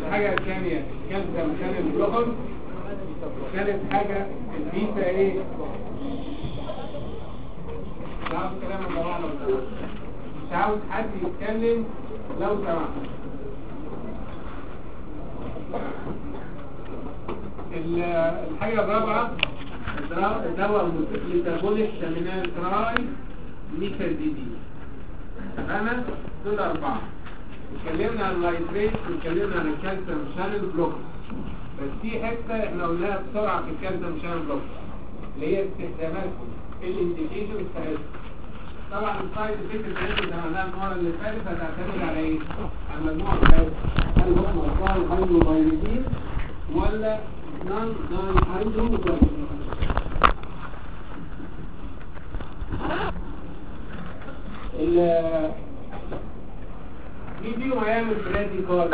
الحاجة الثانية الكالسيوم شانل بلوكر ثالث حاجة البيتا ايه مش عاوز كلام يا جماعة لو سمحت مش عاوز حد يتكلم لو سمحت ال- الحاجة الرابعة الدواء الدواء الميتابوليك سامينال تراي ميكازيدين اتفقنا دول أربعة اتكلمنا عن اللايتريت واتكلمنا عن الكالسيوم شانل بلوكر بس في حتة احنا قلناها بسرعة في الكالسيوم شانل بلوكر اللي هي استخداماتهم الانديكيشن بتاعتهم طبعا السايد افكت بتاعتهم زي ما قلنا المرة اللي فاتت هتعتمد على ايه؟ على المجموعة بتاعتهم هل هم اطفال هايدروبايريدين ولا نون نون هايدروبايريدين ال مين فيهم هيعمل برادي كارد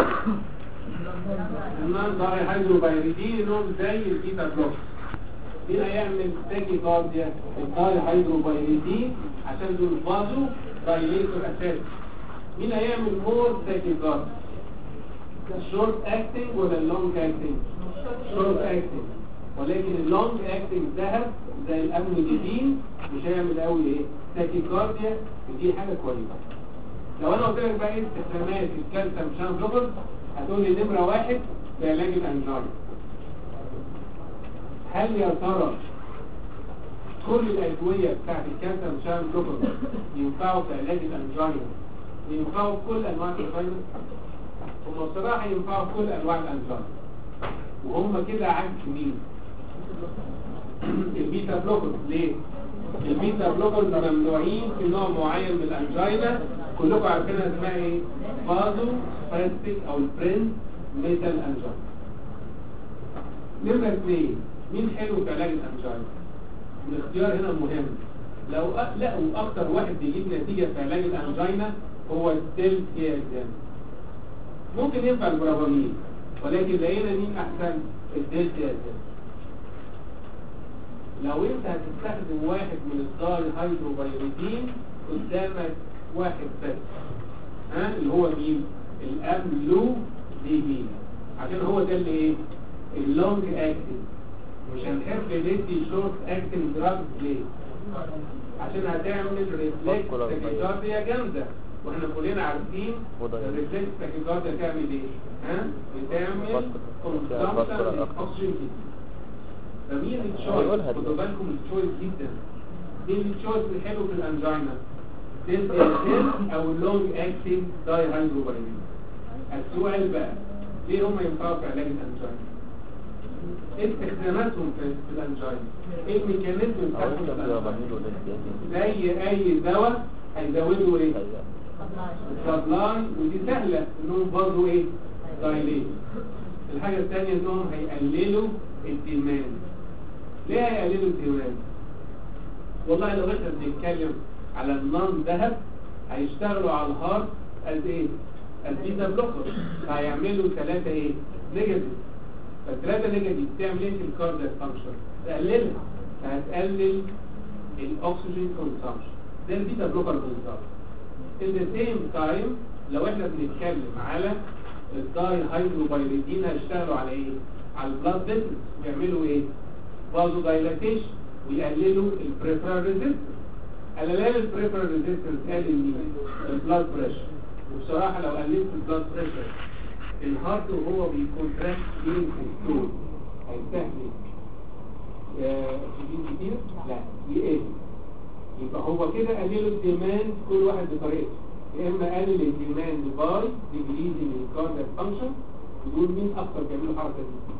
النون داي هيدروبايريدين انهم زي البيتا بلوك مين هيعمل تاكي كارديا الداي هيدروبايريدين عشان دول فازو دايليتور اساسي مين هيعمل مور تاكي كارد الشورت اكتنج ولا اللونج اكتنج شورت اكتنج ولكن اللونج اكتنج ذهب زي الامنوديدين مش هيعمل قوي ايه تاكي كارديا ودي حاجه كويسه لو انا قلت لك بقى ايه استخدامات الكالسيوم شان بلوكر هتقول لي نمره واحد في علاج الانجينا هل يا ترى كل الادويه بتاعت الكالسيوم شان بلوكر ينفعوا في علاج الانجينا ينفعوا في كل انواع الانجينا هم بصراحه ينفعوا في كل انواع الانجينا وهم كده عكس مين البيتا بلوكر ليه البيتا بلوكرز ممنوعين في نوع معين من الانجينا كلكم عارفينها اسمها ايه فازو فاستيك او البرنس ميتال انجينا نمرة اثنين مين حلو في علاج الانجينا الاختيار هنا مهم لو أ- لقوا اكتر واحد بيجيب نتيجة في علاج الانجينا هو الدلتيازام ممكن ينفع البرافامين ولكن لقينا مين احسن الدلتيازام لو انت هتستخدم واحد من الدار هيدروبايريدين قدامك واحد بس ها اللي هو مين الاملو دي مين عشان هو ده اللي ايه اللونج اكتنج مش هنحب ندي شورت اكتنج دراج ليه عشان هتعمل ريفلكس تاكيكارديا جامده واحنا كلنا عارفين الريفلكس تاكيكارديا تعمل ايه ها بتعمل كونسامشن للاكسجين فمين التشويس خدوا بالكم التشويس جدا مين التشويس الحلو في الانجينا ديل او اللونج اكتنج داي هيدروبايرين السؤال بقى ليه هم ينفعوا في علاج الانجينا ايه استخداماتهم في في الانجينا ايه الميكانيزم بتاعهم في الانجينا زي اي دواء هيزودوا ايه السبلاي ودي سهله انهم برضه ايه دايليت الحاجه الثانيه انهم هيقللوا الديماند ليه هيقللوا الديماند والله لو احنا بنتكلم على النون ذهب هيشتغلوا على الهارت از ايه از بيتا بلوكر فهيعملوا ثلاثه ايه نيجاتيف فالثلاثه نيجاتيف بتعمل ايه في الكاردياك فانكشن تقللها فهتقلل الاكسجين كونسامشن ده البيتا بلوكر بالظبط at the same time لو احنا بنتكلم على الداي هيدروبايريدين هيشتغلوا على ايه على البلاد فيسلز بيعملوا ايه فازو دايلاتيشن ويقللوا البريفرال ريزيستنس قللان البريفرال ريزيستنس قلل مين البلاد بريشر وبصراحه لو قللت البلاد بريشر الهارت وهو بيكونتراكت بين كنترول هيستهلك اكسجين كتير لا يقل يبقى هو كده قللوا الديماند كل واحد بطريقته يا اما قلل الديماند باي ديجريزنج الكاردياك فانكشن ودول مين اكتر بيعملوا الحركه دي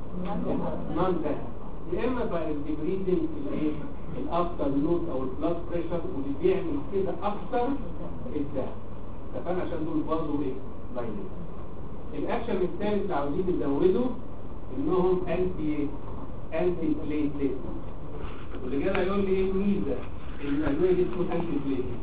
نون ده يا اما بقى الديجريزنج الايه الافتر لود او البلاد بريشر واللي بيعمل كده اكتر الدم اتفقنا عشان دول برضه ايه دايليت الاكشن الثالث اللي عاوزين نزوده انهم انتي انتي بليتليت واللي جاي يقول لي ايه الميزه الادويه دي تكون انتي بليتليت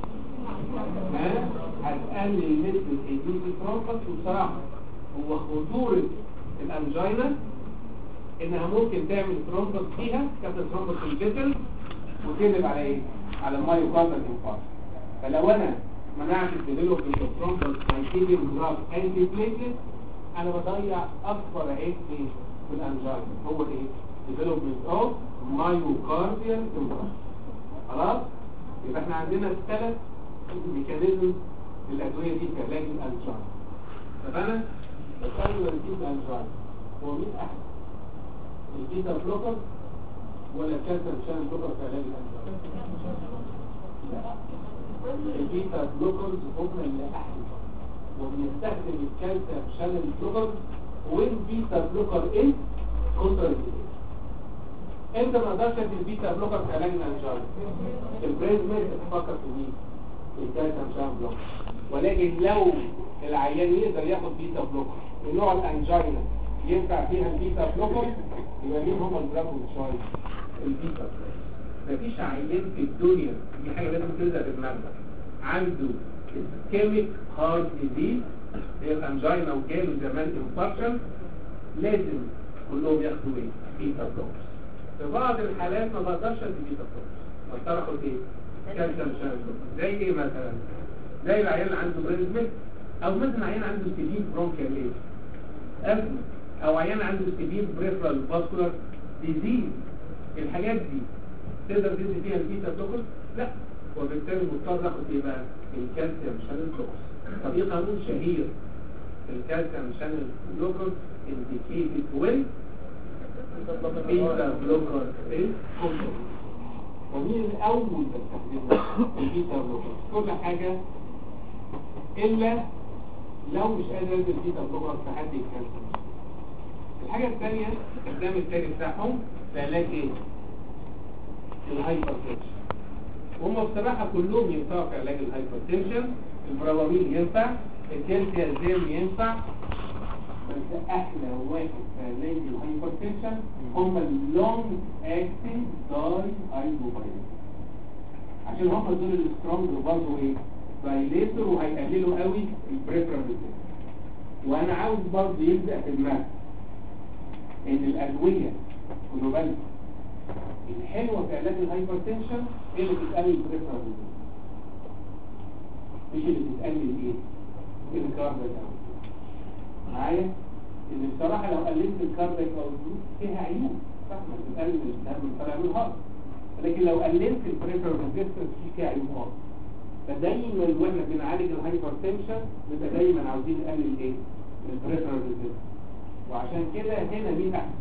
ها هتقلل نسبه حدوث الترومبس وبصراحه هو خطوره الانجينا انها ممكن تعمل ترومبس فيها كانت ترومبس في الجسم وتقلب على ايه على المايوكاردال انفاركت فلو انا منعت الديفلوبمنت اوف ترومبس باي دراج انتي بليتليت انا بضيع اكبر عيب في في الانجينا هو ايه development of myocardial infarction خلاص يبقى احنا عندنا ثلاث ميكانيزم للادويه دي في علاج الانجينا طب انا بسأل ونسيب الانجينا هو مين احسن البيتا بلوكر ولا الكالسيوم شان بلوكر في علاج الانجينا البيتا بلوكرز هم اللي احسن وبنستخدم الكالسيوم شانل بلوكر والبيتا بلوكر ايه كونتر انت ما اقدرش ادي البيتا بلوكر في علاج الانجينا البريز ميرك تفكر في مين الكالسيوم شانل بلوكر ولكن لو العيان يقدر ياخد بيتا بلوكر من نوع الانجينا ينفع فيها البيتا بلوكر يبقى مين هم الدراج تشويس البيتا مفيش عيان في الدنيا دي حاجه لازم تلزق في دماغك عنده اسكيميك هارت ديزيز هي الانجينا وجاله زمان انفكشن لازم كلهم ياخدوا ايه بيتا بلوكرز في بعض الحالات ما بقدرش ادي بيتا بلوكرز بضطر اخد ايه كالسيوم شانل بلوكر زي ايه مثلا زي العيان اللي عنده بريزمك او مثلا عيان عنده سيفير برونكيال ايه ازمه او عيان عنده سيفير بريفرال فاسكولار ديزيز الحاجات دي تقدر تدي فيها البيتا بلوكر لا وبالتالي مضطر اخد ايه بقى الكالسيوم شانل بلوكر طب ايه قانون شهير الكالسيوم شانل بلوكر indicated when بيتا بلوكر is controlled ومين الاول بستخدمه البيتا بلوكر كل حاجة الا لو مش قادر ادي البيتا بلوكر في حد الكالسيوم الحاجة الثانية استخدام الثاني بتاعهم في علاج ايه الهايبرتنشن وهم بصراحة كلهم ينفعوا في علاج الهايبرتنشن البرامين ينفع الكالسيازيم ينفع بس احلى واحد في علاج الهايبرتنشن هم اللونج اكتنج داي ايبوبايل عشان هم دول السترونج برضه ايه دايليتور وهيقللوا قوي البريفرال وانا عاوز برضه يبدا في دماغك ان الادويه خدوا بالك الحلوه في علاج الهايبرتنشن هي اللي بتقلل البريفرال مش اللي بتقلل ايه الكاربك معايا ان بصراحه لو قللت الكاربك او فيها عيوب صح ما بتقلل الدم من طالع من الهارت لكن لو قللت البريفرال ريزيستنس في فيها عيوب اه فدايما واحنا بنعالج الهايبرتنشن بنبقى دايما عاوزين نقلل ايه البريفرال ريزيستنس وعشان كده هنا مين احسن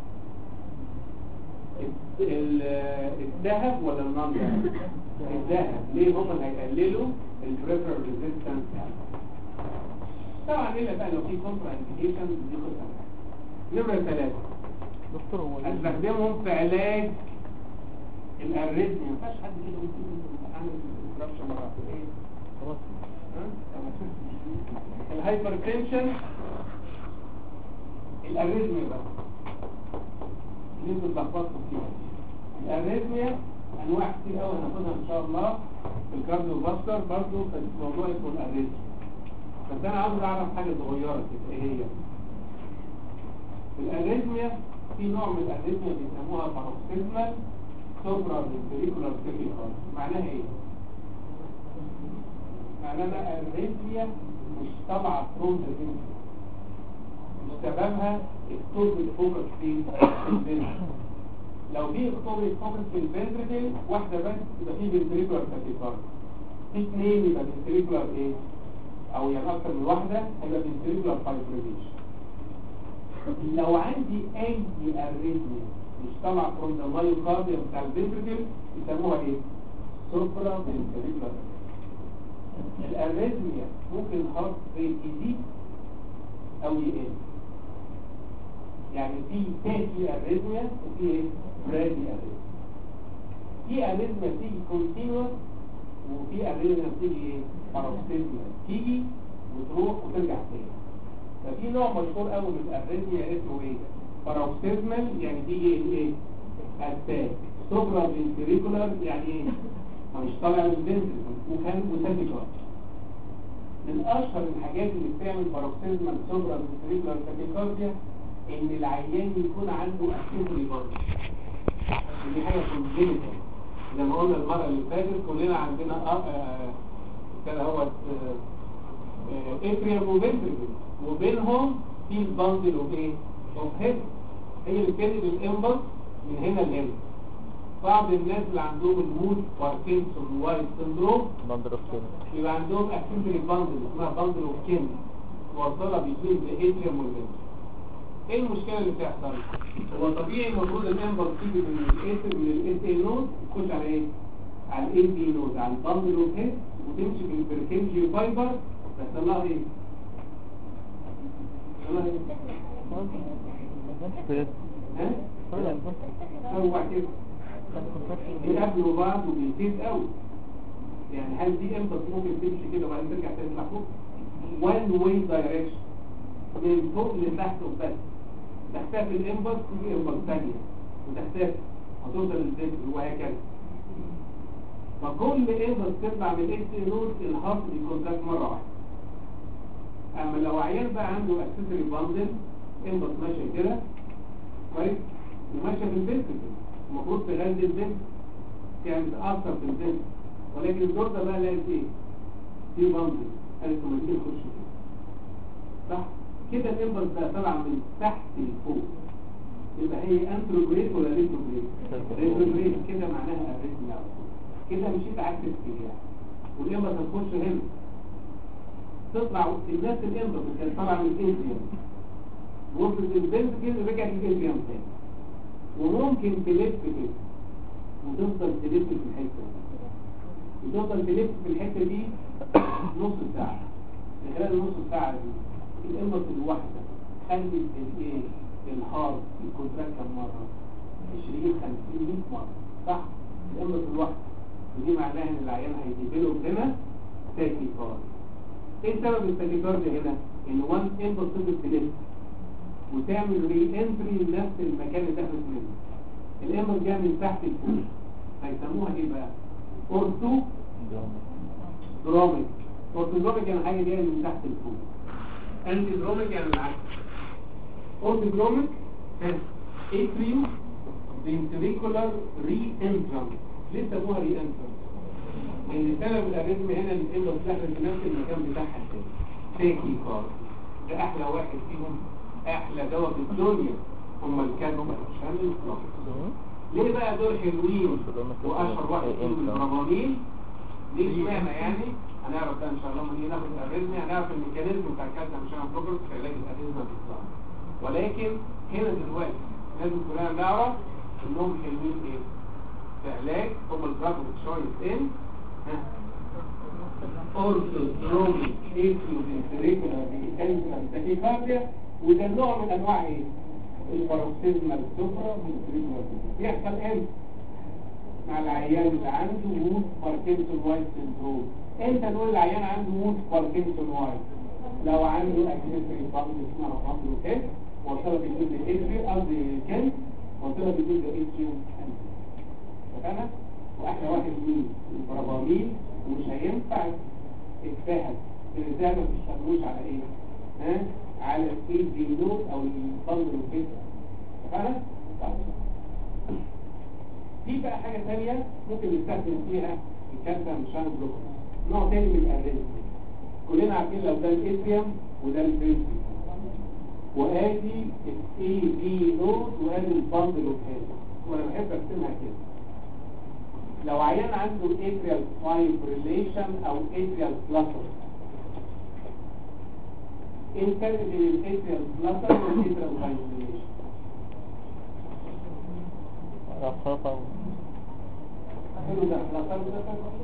الذهب ولا النون ذهب الذهب ليه هم اللي هيقللوا البريفرال ريزيستنس طبعا الا بقى لو في كونترا انديكيشن دي قصه نمره ثلاثه دكتور هو ليه- هستخدمهم في علاج الاريزم ما ينفعش حد كده يقول لي عامل كرابشن مرة ايه خلاص الهايبرتنشن الاريزميا بقى اللي انتوا اتلخبطتوا فيها الاريزميا انواع كتير قوي هناخدها ان شاء الله في الكارديو فاسكر برضه في موضوع اسمه الاريزميا بس انا عاوز اعرف حاجه صغيره كده ايه هي الاريزميا في نوع من الاريزميا بيسموها باروكسيزمال سوبرا فيريكولار سيكيكال معناها ايه معناها الاريزميا مش طالعه فروم ذا مش سببها اكتوبر فوكس في الفنتريكل لو في اكتوبر فوكس في الفنتريكل واحده بس يبقى في فنتريكولار تاكيكارد في اثنين يبقى فنتريكولار ايه او يعني اكتر من واحده هيبقى فنتريكولار فايبريليشن لو عندي اي اريزميا مش طالعه فروم ذا مايوكارديوم بتاع الفنتريكل يسموها ايه سوبرا فنتريكولار الاريزميا ممكن هارت ريت يزيد او يقل يعني في تاكي اريزميا وفي ايه برادي اريزميا في اريزميا بتيجي كونتينوس وفي اريزميا بتيجي ايه باروكسيزميا تيجي وتروح وترجع تاني ففي نوع مشهور قوي من الاريزميا اسمه ايه باروكسيزمال يعني تيجي ايه اتاك سوبرا فينتريكولار يعني ايه مش طالع من الفنتريكل وكان وتاكيكارد من اشهر الحاجات اللي بتعمل باروكسيزمال سوبرا فينتريكولار تاكيكارديا ان العيان يكون عنده اكسسوري برضه دي حاجه كونجينيتال زي ما قلنا المره اللي فاتت كلنا عندنا اه آه، كده هو اتريوم وفنتريكل وبينهم في البندل اوف ايه اوف هيد هي اللي بتنقل الامبلس من هنا لهنا بعض الناس اللي عندهم المود باركنسون وايت سندروم بندر اوف كين يبقى عندهم اكسنتري باندل اسمها باندل اوف كين موصله بين الاتريوم والفنتريكل ايه المشكله اللي بتحصل هو طبيعي المفروض الامبر تيجي من الاس من الاس اي نود تخش على ايه على الاي بي نود على الباندل اوف هيد وتمشي في البركنجي فايبر بس الله ايه الله ايه ها هو كده بيقابلوا بعض وبيزيد قوي يعني هل دي امتى ممكن تمشي كده وبعدين ترجع تطلع فوق وان واي دايركشن من فوق لتحت وبس تختفي الامبلس تيجي امبلس ثانيه وتختفي هتوصل للذكر وهكذا فكل امبلس تطلع من الاكس نود الهارت بيكونتاكت مره واحده اما لو عيان بقى عنده اكسسوري باندل امبلس ماشيه كده كويس وماشيه في البنت المفروض تغذي البنت يعني تأثر في البنت ولكن الدور ده بقى لقيت ايه في باندل قالت له ما تيجي نخش كده صح كده الامبلس بقى طالعه من تحت لفوق يبقى هي انتروجريد ولا ريتروجريد ريتروجريد كده معناها اريثميا كده مشيت عكس الاتجاه والامبلس هتخش هنا تطلع الناس الامبلس اللي كانت طالعه من الانتريوم وصلت البنت كده رجعت الانتريوم تاني وممكن تلف كده وتفضل تلف في الحته دي وتفضل تلف في الحته دي نص ساعه في خلال النص ساعه دي الامبلس الواحده خلت الايه الهارت الكونتراكت كم مره 20 50 100 مره صح الامبلس الواحده ودي معناها ان العيان هيديفلوب هنا تاكي كارد ايه سبب التاكيكارد هنا ان وان امبلس تفضل تلف وتعمل ري انتري لنفس المكان اللي دخلت منه الامبلس جايه من تحت لفوق هيسموها ايه بقى اورتو دراميك اورتودروميك يعني حاجه جايه من تحت لفوق انتي دروميك يعني العكس اورتودروميك اتريو ventricular re-entrance ليه سموها re-entrance؟ لان سبب الاريزم هنا ان الامبلس دخلت في نفس المكان بتاعها التاني تاكي كارد ده احلى واحد فيهم احلى دواء في الدنيا هم الكانوا عشان الإطلاق. ليه بقى دول حلوين واشهر واحد فيهم الرمامين ليه اشمعنى يعني هنعرف ده ان شاء الله لما نيجي ناخد الاريزميا هنعرف الميكانيزم بتاع الكالسيوم عشان بروجرس في علاج الاريزميا بالاطلاق ولكن هنا دلوقتي لازم كلنا نعرف انهم حلوين ايه في علاج هم الدراج تشويس ان اورثوترومي ايتيو فينتريكولار ديكانسيوم تاكيكارديا وده نوع من انواع ايه الباروكسيزمال سوبرا فينتريكولار يحصل امتى مع العيان اللي عنده وود باركنسون وايت سندروم امتى نقول العيان عنده وود باركنسون وايت لو عنده اكسسوري باند اسمها باند اوكي وصلت بجزء الاتري قصدي كان وصلت بجزء اتريوم اتفقنا واحلى واحد مين البرابامين ومش هينفع اجتهد الرسالة ما تشتغلوش على ايه ها على الاي دي نوت او الباند اوكي اتفقنا طيب دي بقى حاجة ثانية ممكن نستخدم فيها الكالسيوم شان بلوكر نوع تاني من الاريزم كلنا عارفين لو ده الاتريوم وده الفيزي وادي الاي بي نود وادي الباندل اوف هيد وانا بحب ارسمها كده لو عيان عنده اتريال فايبريليشن او اتريال فلاتر ايه الفرق بين الاتريال فلاتر والاتريال فايبريليشن رفرفة حلو ده فلاتر ده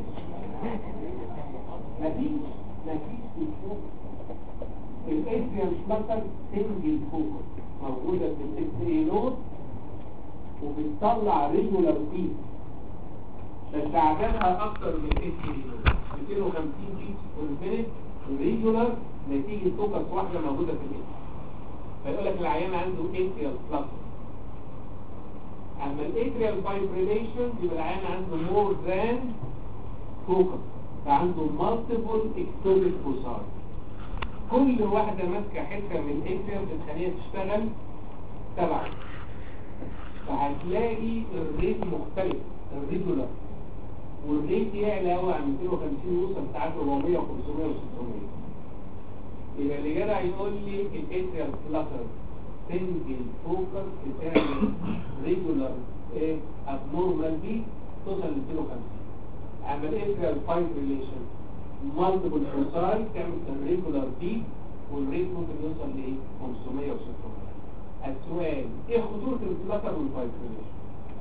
مفيش مفيش في الفوق الاتريال فلاتر سنجل فوكس موجودة في الاكس اي نود وبتطلع ريجولار بيس بس عددها اكتر من الاكس اي نود 250 بيس والفينت ريجولار نتيجة فوكس واحدة موجودة في الاكس فيقول لك العيان عنده اتريال فلاتر اما الاتريال فايبريليشن يبقى العيان عنده مور ذان فوكس فعنده مالتيبل اكتوبيك فوسار كل واحدة ماسكة حتة من الاتريال بتخليها تشتغل تبعا فهتلاقي الريت مختلف الريجولار والريت يعلى قوي عن 250 يوصل ساعات 400 و500 و600 يبقى اللي جدع يقول لي الاتريال فلاتر سنجل فوكس بتعمل ريجولار ايه ابنورمال بي توصل ل 250 اما الاتريال فايت ريليشن مالتيبل فوساي تعمل ريجولار بي والريت ممكن يوصل ل 500 و 600 السؤال ايه خطورة الفلاتر والفايت ريليشن؟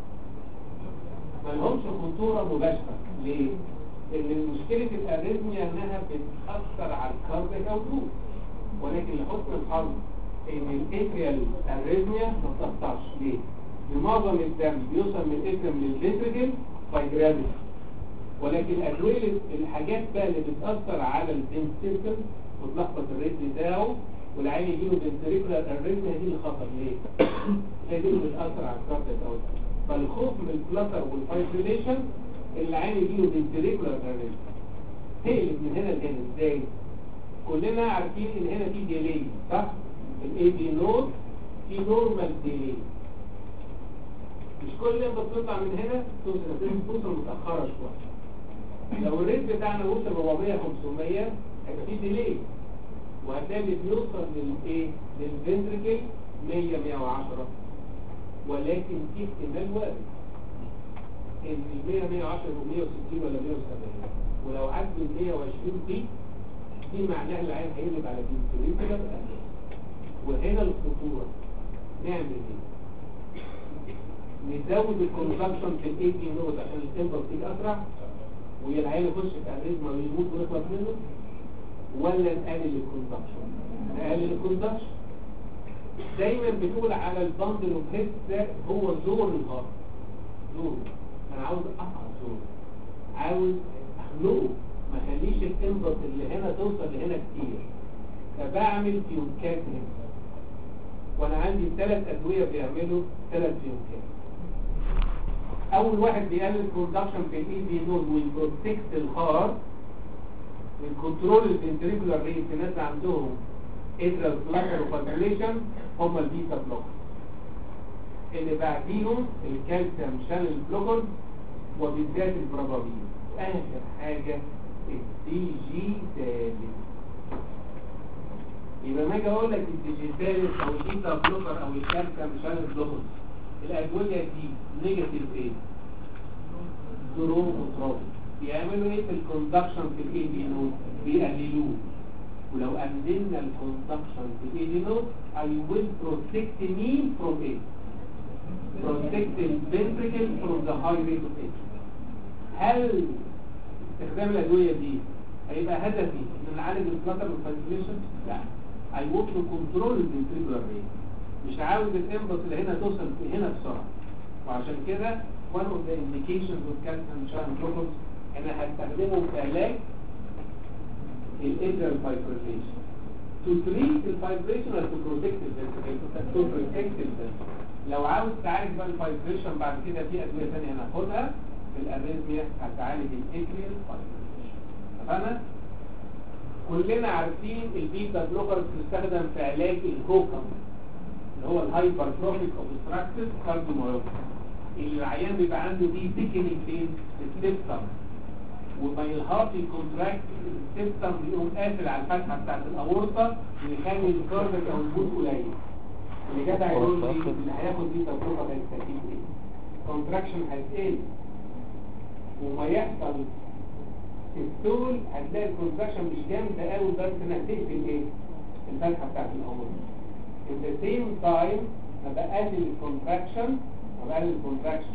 ما لهمش خطورة مباشرة ليه؟ لأن مشكلة الأريزميا إنها بتأثر على الكارديك أو الروح ولكن لحسن الحظ إن الإتريال أريزميا ما بتأثرش ليه؟ معظم الدم بيوصل من الإتريم للفيتريكل باي جرافيتي ولكن الأدوية الحاجات بقى اللي بتأثر على الفنتريكل وتلخبط الريت بتاعه والعين يجيله فنتريكولار أريزميا دي الخطر ليه؟ هي دي اللي بتأثر على الكارديك أو الروح فالخوف من الفلتر والفايبريليشن اللي عين يجيله فنتريكولار اريزم تقلب من هنا لهنا ازاي كلنا عارفين ان هنا في ديلي صح الاي دي نود في نورمال ديلي مش كل لما بتطلع من هنا توصل توصل متاخره شويه لو الريت بتاعنا وصل 400 500 هيبقى في ديلي وهتلاقي بيوصل للايه للفنتريكل 100 110 ولكن في احتمال وارد ان ال 100 110 و 160 ولا 170 ولو عدوا ال 120 دي دي معناها العين هيقلب على فنتريكولار وهنا الخطوره نعمل ايه؟ نزود الكونسبشن في الاي بي نود عشان التمبر تيجي اسرع والعين يخش في اريزما ويموت ونخلص منه ولا نقلل الكونسبشن نقلل الكونسبشن دايما بتقول على البندل اوف هيد ده هو زور الهارت زور انا عاوز اقطع زور عاوز اخلقه ما اخليش الانبط اللي هنا توصل لهنا كتير فبعمل فيونكات هنا وانا عندي ثلاث ادويه بيعملوا ثلاث فيونكات اول واحد بيقلل برودكشن في الاي بي نود ويبروتكت الهارت ويكنترول الفنتريكولار ريت الناس عندهم ادرال فلاكر وفاكريشن هم البيتا بلوك اللي بعديهم الكالسيوم شانل بلوكر وبالذات البرابابين اخر حاجة الدي جي ثالث يبقى ما اجي اقول لك الدي جي ثالث او البيتا بلوكر او الكالسيوم شانل بلوكر الادوية دي نيجاتيف ايه؟ دروموتروبي بيعملوا ايه في الكوندكشن في الاي بي نود بيقللوه ولو قللنا الكونسبشن في الاي دي نود I will protect me from it protect the ventricle from the high rate of age هل استخدام الادويه دي هيبقى هدفي ان نعالج الفلاتر والفانكليشن لا I want to control the ventricular rate مش عاوز الانبوت اللي هنا توصل هنا بسرعه وعشان كده one of the indications of calcium channel blockers انا هستخدمه في علاج الادرال فايبريشن to treat الفايبريشن ولا to protect الفنتريكل to protect الفنتريكل لو عاوز تعالج بقى الفايبريشن بعد كده في ادويه ثانيه هناخدها في الاريزميا هتعالج الاتريال فايبريشن اتفقنا كلنا عارفين البيتا بلوكر بتستخدم في علاج الكوكم اللي هو الهايبرتروفيك اوبستراكتيف كارديوميوباثي العيان بيبقى عنده دي تكنيك فين السيستم وما الهارت يكونتراكت السيستم بيقوم قافل على الفتحه بتاعت الاورطه ويخلي الكارديك او البوت قليل اللي جدع يقول لي اللي هياخد دي تجربه هيستفيد ايه كونتراكشن هتقل وما يحصل السول هتلاقي الكونتراكشن مش جامده قوي بس انها تقفل ايه الفتحه بتاعت الاورطه at the same time ما بقلل الكونتراكشن ما بقلل الكونتراكشن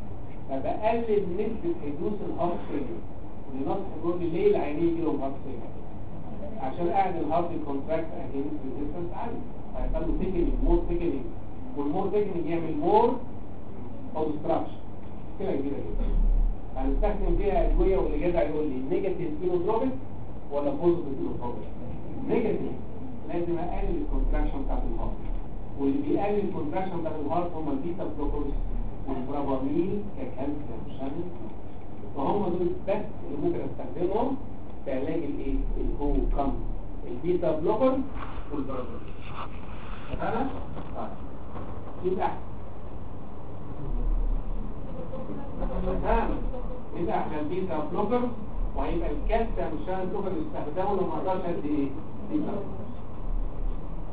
فبقلل نسبة حدوث الهارت فيلير لنصح بيقول لي ليه العينين يجي لهم هارت فيلير عشان قاعد الهارت كونتراكت اجينست ريزيستنس عالي هيحصل له تيكنينج مور تيكنينج والمور تيكنينج يعمل مور اوبستراكشن كده كبيره جدا هنستخدم فيها ادويه واللي جدع يقول لي نيجاتيف اينوتروبيك ولا بوزيتيف اينوتروبيك نيجاتيف لازم اقلل الكونتراكشن بتاعت الهارت واللي بيقلل الكونتراكشن بتاعت الهارت هم البيتا بلوكرز والبراباميل ككالسيوم شامل وهم دول بس اللي ممكن استخدمهم في علاج الايه الهو كم البيتا بلوكر والبراباميل اتفقنا؟ طيب يبقى تمام يبقى احنا البيتا بلوكر وهيبقى الكالسيوم شامل بلوكر اللي استخدمه لما قدرش قد ايه؟ بيتا بلوكر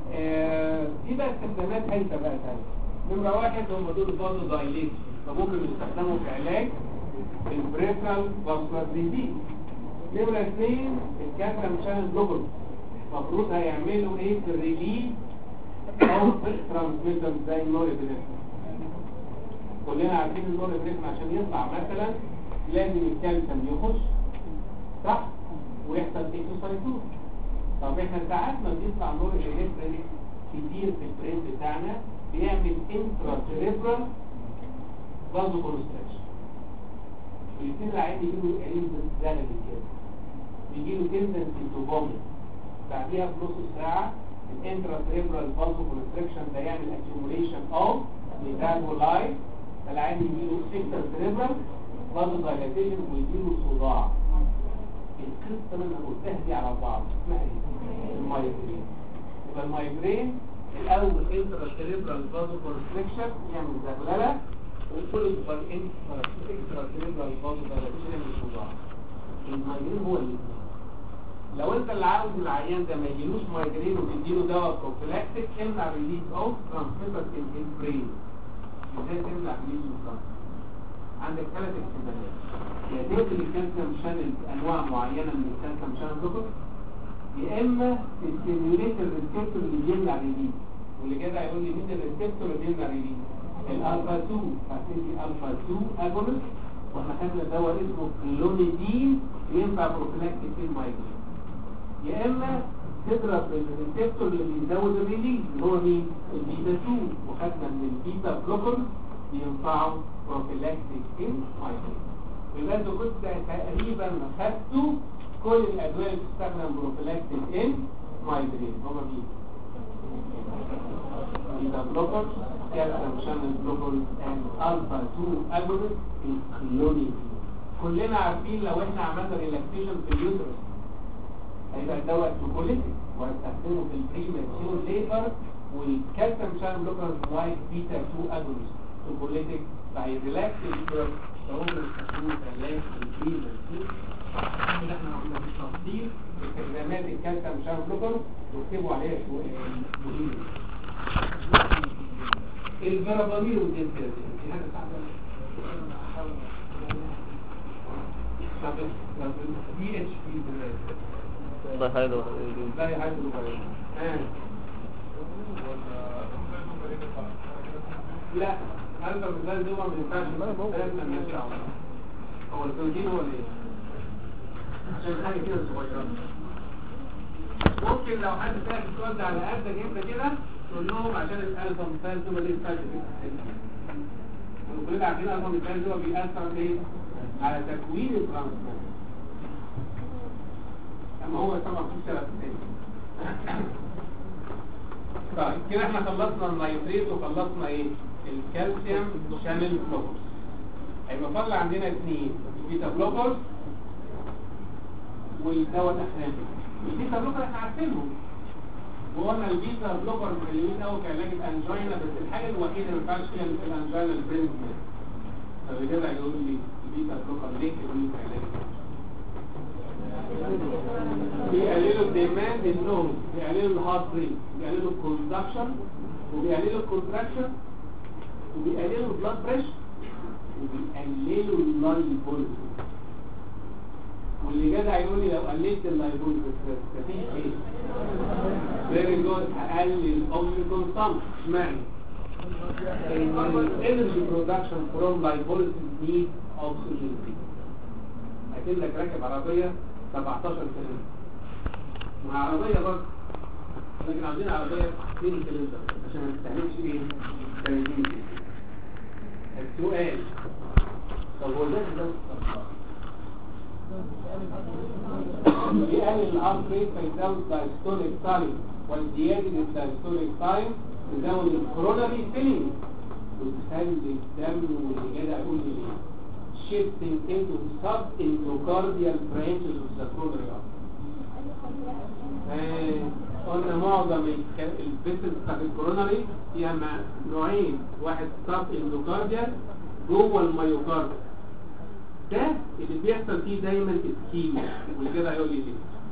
آه، في بقى استخدامات هايفه بقى ثانيه نمره واحد هم دول برضه دايليت فممكن يستخدموا في علاج البريفرال فاسكولار ديزيز نمره اثنين الكالسيوم شانل بلوكر المفروض هيعملوا ايه في الريليز او ترانسميتر زي النورابينفرين كلنا عارفين النورابينفرين عشان يطلع مثلا لازم الكالسيوم يخش صح ويحصل اكسوسايتوز طب احنا ساعات ما بيطلع نورابينفرين كتير في البرين بتاعنا بيعمل انترا سيريبرال فازو كونستراكشن ويصير العين يجيله عين زغلي كده بيجيله تندنسي تو فوميت بعديها بنص ساعة الانترا سيريبرال فازو كونستراكشن ده يعمل اكيوميليشن اوف ميتابولايت فالعين يجيله سيكتر سيريبرال فازو دايلاتيشن ويجيله صداع القصة اللي انا قلتها دي على بعض اسمها ايه؟ المايجرين يبقى المايجرين الاول انترا سيريبرال فازو كونستراكشن يعمل زغلله وكل باي انترا سيريبرال فازو دايلاتيشن يعمل صداع المايجرين هو اللي لو انت اللي عاوز العيان ده ما يجيلوش مايجرين وتديله دواء بروفيلاكتيك امنع ريليز اوف ترانسميتر ان البرين ازاي تمنع ريليز اوف عندك ثلاث احتمالات يا تقتل الكالسيوم شانل انواع معينه من الكالسيوم شانل بلوكر يا اما تستيميوليت الريسبتور اللي بيمنع ريليز واللي كده هيقول لي مين الريسبتور اللي بيمنع ريليز الالفا 2 هتدي الفا 2 اجونست واحنا خدنا دواء اسمه كلونيدين ينفع بروفيلاكتيك في المايجرين يا اما تضرب الريسبتور اللي بيزود الريليز اللي هو مين البيتا 2 وخدنا من البيتا بلوكر بينفعوا بروفيلاكتيك ان مايجرين يبقى انتوا كنت تقريبا خدتوا كل الادويه اللي بتستخدم بروفيلاكتيك ان مايجرين هما مين بيتا بلوكر كالسيوم شانل بلوكر اند الفا 2 اجونست الكلونيدين كلنا عارفين لو احنا عملنا ريلاكسيشن في اليوترس هيبقى الدواء توكوليتيك وهستخدمه في البريماتيور ليبر والكالسيوم شانل بلوكر لايك بيتا 2 اجونست توكوليتيك فهيريلاكس اليوترس فهم بيستخدموه في علاج البريماتيور اللي احنا قلنا بالتفصيل استخدامات الكالسيوم شانل بلوكر واكتبوا عليها شويه مهمه الفرابامين والدنسيرازين دي حاجه صعبه طب طب دي اتش بي دلوقتي ده حلو لا يا حاج الوبرين اه لا هذا المثال ده ما ينفعش لازم نمشي على هو البروتين هو الايه عشان حاجه كده صغيره ممكن لو حد سأل السؤال ده على قدك انت كده تقول لهم عشان الالفا مثال ده ليه فاش كلنا عارفين الالفا مثال ده بيأثر ايه على تكوين الترانسبورت اما هو طبعا في سبب تاني طيب كده احنا خلصنا النيتريت وخلصنا ايه الكالسيوم شانل بلوكرز هيبقى فاضل عندنا اثنين البيتا بلوكرز والدواء الاخراني البيتا بلوكر احنا عارفينهم وقلنا البيتا بلوكر مهمين قوي كعلاج الانجينا بس الحاجه الوحيده اللي ما ينفعش فيها الانجينا البرين فبكده هيقول لي البيتا بلوكر ليه كده كعلاج بيقللوا الديماند النوم بيقللوا الهارت ريت بيقللوا الكوندكشن وبيقللوا الكونتراكشن وبيقللوا البلاد بريشر وبيقللوا اللايبول واللي جدع يقول لي لو قللت اللايبول مفيش ايه فيري جود هقلل اوكسجين كونسامشن اشمعنى الانرجي برودكشن فروم لايبول نيد اوكسجين اكنك راكب عربيه 17 سلندر مع عربية برضه لكن عاوزين عربية 2 سلندر عشان ما تستهلكش ايه 30 سلندر السؤال طب هو ده ده بيقلل الهارت ريت فيزود دايستوليك تايم والزيادة الدايستوليك تايم تزود الكوروناري فيلينج وتخلي الدم والإجادة أقول لي shifting into sub-endocardial branches of the coronary artery. قلنا معظم الفيسل بتاعت الكوروناري فيها نوعين واحد سب اندوكارديال جوه الميوكارد ده اللي بيحصل فيه دايما اسكيميا واللي كده هيقول لي ليه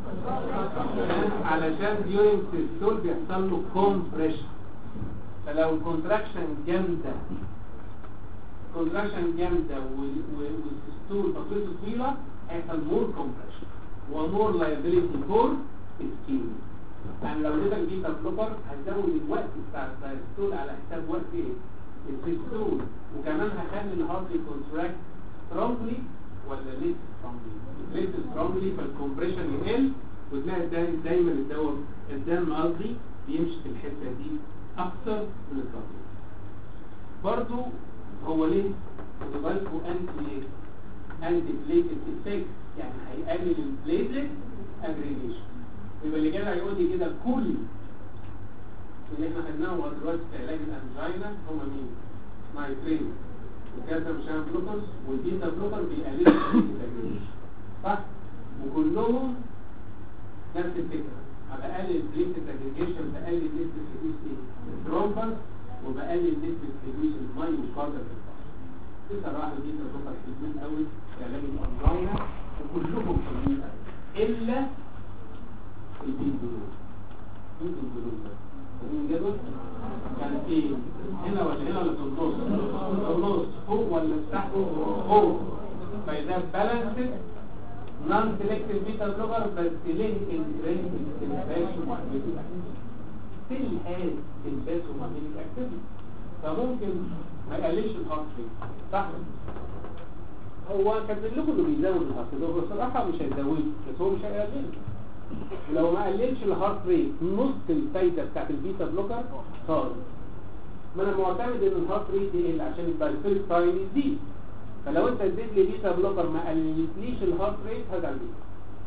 علشان during systole بيحصل له compression فلو الكونتراكشن جامدة كونتراكشن جامدة وال- وال- والسيستول فترته طويلة هيحصل مور كومبريشن ومور لايبيليتي فور سكين يعني لو اديتك بيتا بلوكر هتزود الوقت بتاع السيستول على حساب وقت ايه؟ السيستول وكمان هخلي الهارت كونتراكت سترونجلي ولا ليس سترونجلي؟ ليس سترونجلي فالكومبريشن يقل وتلاقي دايما دايما الدواء الدم قصدي بيمشي في الحته دي اكتر من الطبيعي برضو هو ليه خدوا انتي ايه انتي بليتد افكت يعني هيقلل البليتد اجريجيشن يبقى اللي جاي هيقول لي كده كل اللي احنا خدناه لغايه دلوقتي في علاج الانجينا هم مين نايترين وكالسيوم شان بلوكرز والبيتا بلوكر بيقللوا البليتد اجريجيشن صح وكلهم نفس الفكره بقلل البليتد اجريجيشن بقلل نسبه حدوث ايه الثرومبس وبقلل نسبه حدوث المايوكاردال انفاركت بصراحه دي بتبقى حلوين قوي في علاج الانجينا وكلهم حلوين قوي الا البنزولون مين البنزولون ده؟ فاهمين الجدول؟ كان ايه؟ هنا ولا هنا ولا في النص؟ في النص فوق ولا تحت؟ فوق فاذا بالانسد نون سيلكتيف بيتا بلوكر بس ليه انترنت الباسو ماجنتيك ستيل هاز الباسو ماجنتيك اكتيفيتي فممكن ما يقللش الهارت ريت صح هو كاتب لكم انه بيزود الهارت ريت بصراحه مش هيزوده بس هو مش هيقلله ولو ما قللش الهارت ريت نص الفايده بتاعت البيتا بلوكر صار ما انا معتمد ان الهارت ريت يقل عشان يبقى الفيل تايم يزيد فلو انت اديت لي بيتا بلوكر ما قللتليش الهارت ريت هزعل بيه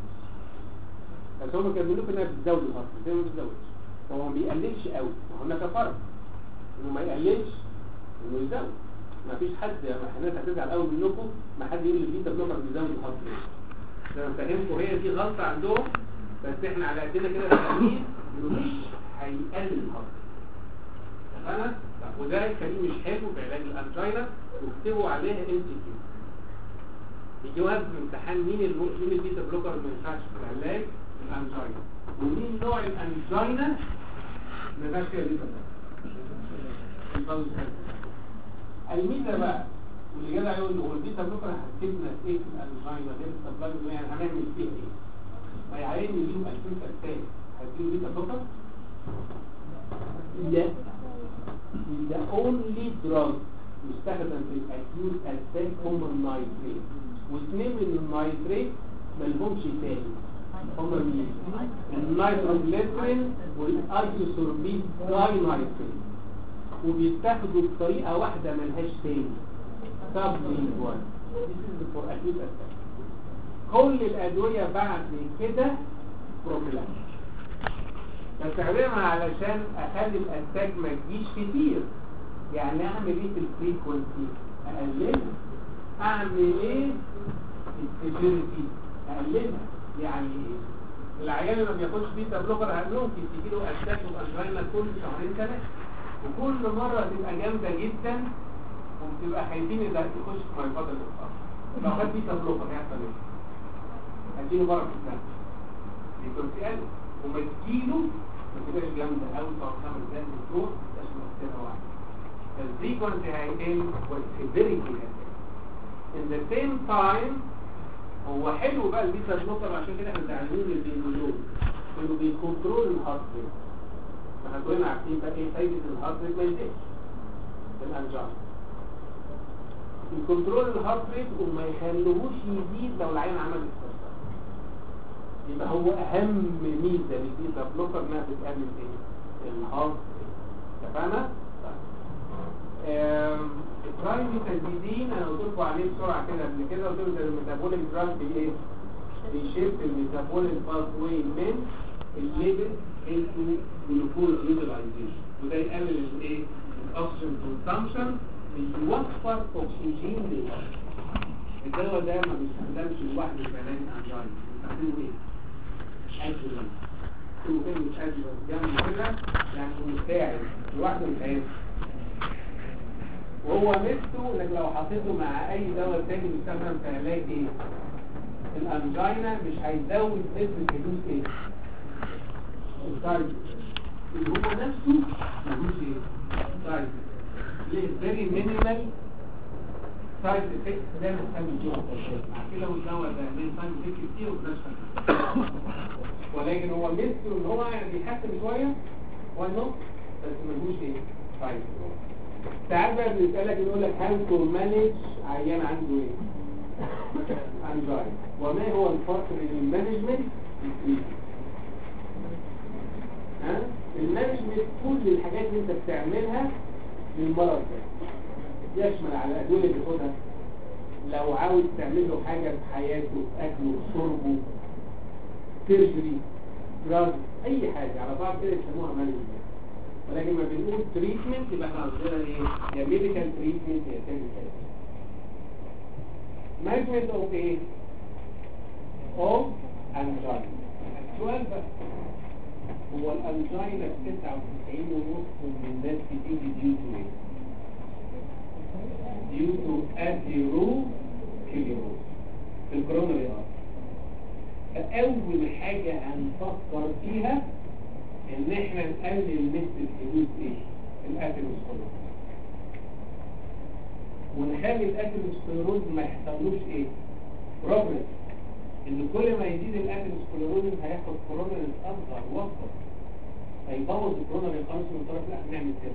بس هم كانوا بيقولوا انها بتزود الهارت ريت هي ما بتزودش هو ما بيقللش قوي وهناك فرق انه ما يقللش انه يزود ما فيش حد يا الناس هتزعل قوي منكم ما حد يقول لي البيتا بلوكر بيزود الهارت ريت زي ما فهمكم هي دي غلطه عندهم بس احنا على قدنا كده فاهمين انه مش هيقلل الهارت تمام وده كلام مش حلو في علاج الانجينا واكتبوا عليها ام سي كيو الجواب في الامتحان مين ال مين البيتا بلوكر ما ينفعش في علاج الانجينا ومين نوع الانجينا ما ينفعش فيها بيتا بلوكر الميزه بقى واللي جدع يقول له هو البيتا بلوكر هتفيدنا في ايه في الانجينا غير السبلايم يعني هنعمل فيها ايه؟ ما يعين يجيب 2000 فتاه هتجيب بيتا بلوكر؟ لا the only drug يستخدم في الاكيوت اتاك هم النايتريت واثنين من النايتريت مالهمش تاني هم مين؟ النايتروجليسرين والايزوسوربين داي نايتريت وبيتاخدوا بطريقه واحده ملهاش تاني سبلينجوال This is for acute attack كل الادويه بعد كده بروفيلاكس بستخدمها علشان اخلي الاتاك ما تجيش كتير يعني اعمل ايه في الفريكونسي اقللها اعمل ايه في السيفيريتي اقللها يعني ايه العيان اللي ما بياخدش بيتا بلوكر ممكن تجي له اتاك وانجينا كل شهرين ثلاثه وكل مره تبقى جامده جدا وبتبقى خايفين ان ده يخش في مايفاضل الانفاق لو خد بيتا بلوكر هيحصل ايه؟ هديله مره في السنه فريكونسي قل وما تجيله ما تبقاش جامده قوي تقعد خمس دقايق بتروح مش مؤثره واحده الفريكونسي هيقل والسيفيريتي هيقل in the same time هو حلو بقى البيتا بلوكر عشان كده احنا زعلانين من البنزول انه بيكنترول الهارت ريت احنا كلنا عارفين بقى ايه فايده الهارت ريت ما يزيدش الانجام يكنترول الهارت ريت وما يخلوهوش يزيد لو العين عمل استشفاء يبقى هو اهم ميزه للبيتا بلوكر انها بتقلل ايه الهارت ريت اتفقنا الترايميتازيدين انا قلت لكم عليه بسرعه كده قبل كده قلت لكم الميتابوليك دراج بايه بيشيفت الميتابوليك باث واي من الليبل انتو جلوكوز يوتيلايزيشن وده يقلل الايه الاكسجين كونسامشن بيوفر اكسجين للجسم الدواء ده ما بيستخدمش لوحده في علاج الانجينا بيستخدمه ايه ادويه اسمه كلمه ادويه جنب كده يعني مساعد لوحده مش هينفع وهو ميزته انك لو حطيته مع اي دواء تاني بيستخدم في علاج ايه الانجينا مش هيزود نسبة حدوث ايه السايد اللي هو نفسه ملوش ايه سايد ليه فيري مينيمال سايد افكت زي ما بنسمي الجوع عارفين لو الدواء ده ليه سايد افكت كتير ومفيش ولكن هو ميزته ان هو يعني بيحسن شويه واي نوت بس ملوش ايه سايد ساعات بقى بيسألك يقول لك هاو تو مانج عيان عنده ايه انجاي وما هو الفرق بين المانجمنت والتريتمنت ها المانجمنت كل الحاجات اللي انت بتعملها للمرض ده يشمل على الادويه اللي بياخدها لو عاوز تعمل له حاجه في حياته في اكله في شربه سيرجري دراج اي حاجه على بعض كده يسموها مانجمنت ولكن ما بنقول تريتمنت يبقى احنا قصدنا ايه يا ميديكال تريتمنت يا كيميكال مانجمنت اوف ايه اوف انجينا السؤال بقى هو الانجينا في 99 ونص من الناس بتيجي ديو تو ايه ديو تو اثيرو كيلوز في الكوروناري فاول حاجه هنفكر فيها ان احنا نقلل نسبة حدوث ايه الاثيروسكلروز ونخلي الاثيروسكلروز ما يحصلوش ايه بروجرس ان كل ما يزيد الاثيروسكلروز هياخد كوروناري اصغر واكبر هيبوظ الكوروناري الانسر من طرف لا هنعمل كده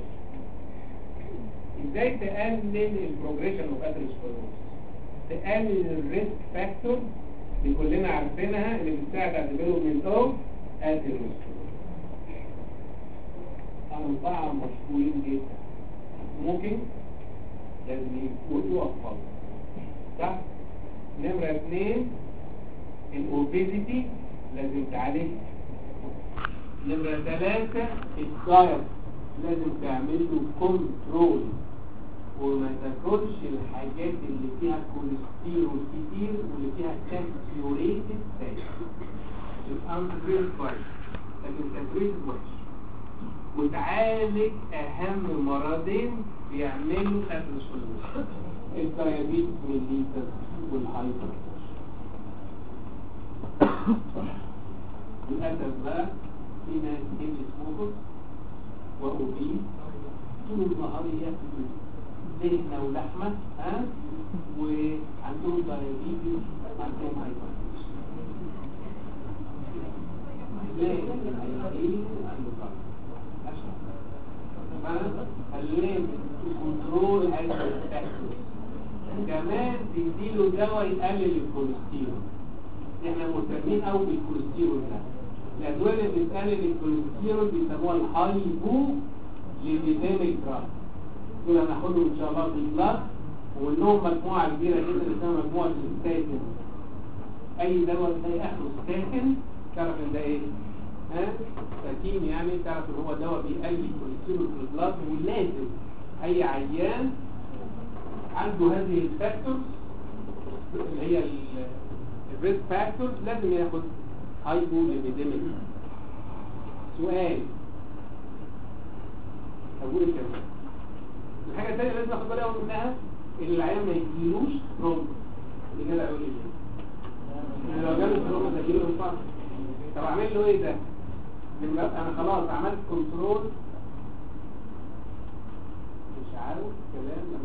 ازاي تقلل البروجريشن اوف اثيروسكلروز تقلل الريسك فاكتور اللي كلنا عارفينها اللي بتساعد على الديفلوبمنت اوف اثيروسكلروز أربعة مشهورين جدا ممكن لازم يكونوا أطفال صح؟ نمرة اثنين الأوبيزيتي لازم تعالج نمرة ثلاثة الدايت لازم تعمل له كنترول وما تاكلش الحاجات اللي فيها كوليسترول كتير واللي فيها ساتيوريتد فات الانتريل كويس لكن ساتيوريتد وحش وتعالج اهم مرضين بيعملوا اثيروسكلروز الدايابيتس والليتس والهايبر للاسف بقى في ناس كتير سموكر واوبيز طول النهار ياكلوا دهنه ولحمه ها وعندهم دايابيتس عندهم هايبر ليه؟ خلينا كنترول هذا الفاكتور كمان تديله دواء يقلل الكوليسترول احنا مهتمين قوي بالكوليسترول ده الادويه اللي بتقلل الكوليسترول بيسموها الهايبو ليبيديميك دراج دول هناخدهم ان شاء الله في الكلاس ومنهم مجموعه كبيره جدا اسمها مجموعه الستاتين اي دواء تلاقي اخره ستاتين تعرف ان ده ايه ها سكين يعني تعرف ان هو دواء بيقلل الكوليسترول في البلاد ولازم اي عيان عنده هذه الفاكتورز اللي هي الريسك فاكتورز لازم ياخد هايبو ليبيديميك سؤال اقول ايه كمان الحاجه الثانيه لازم اخد بالي أوي منها ان العيان ما يجيلوش ترومب اللي كده اقول ايه يعني لو جاله ترومب ده يجيله انفاركت طب اعمل له ايه ده انا خلاص عملت كنترول مش عارف كلام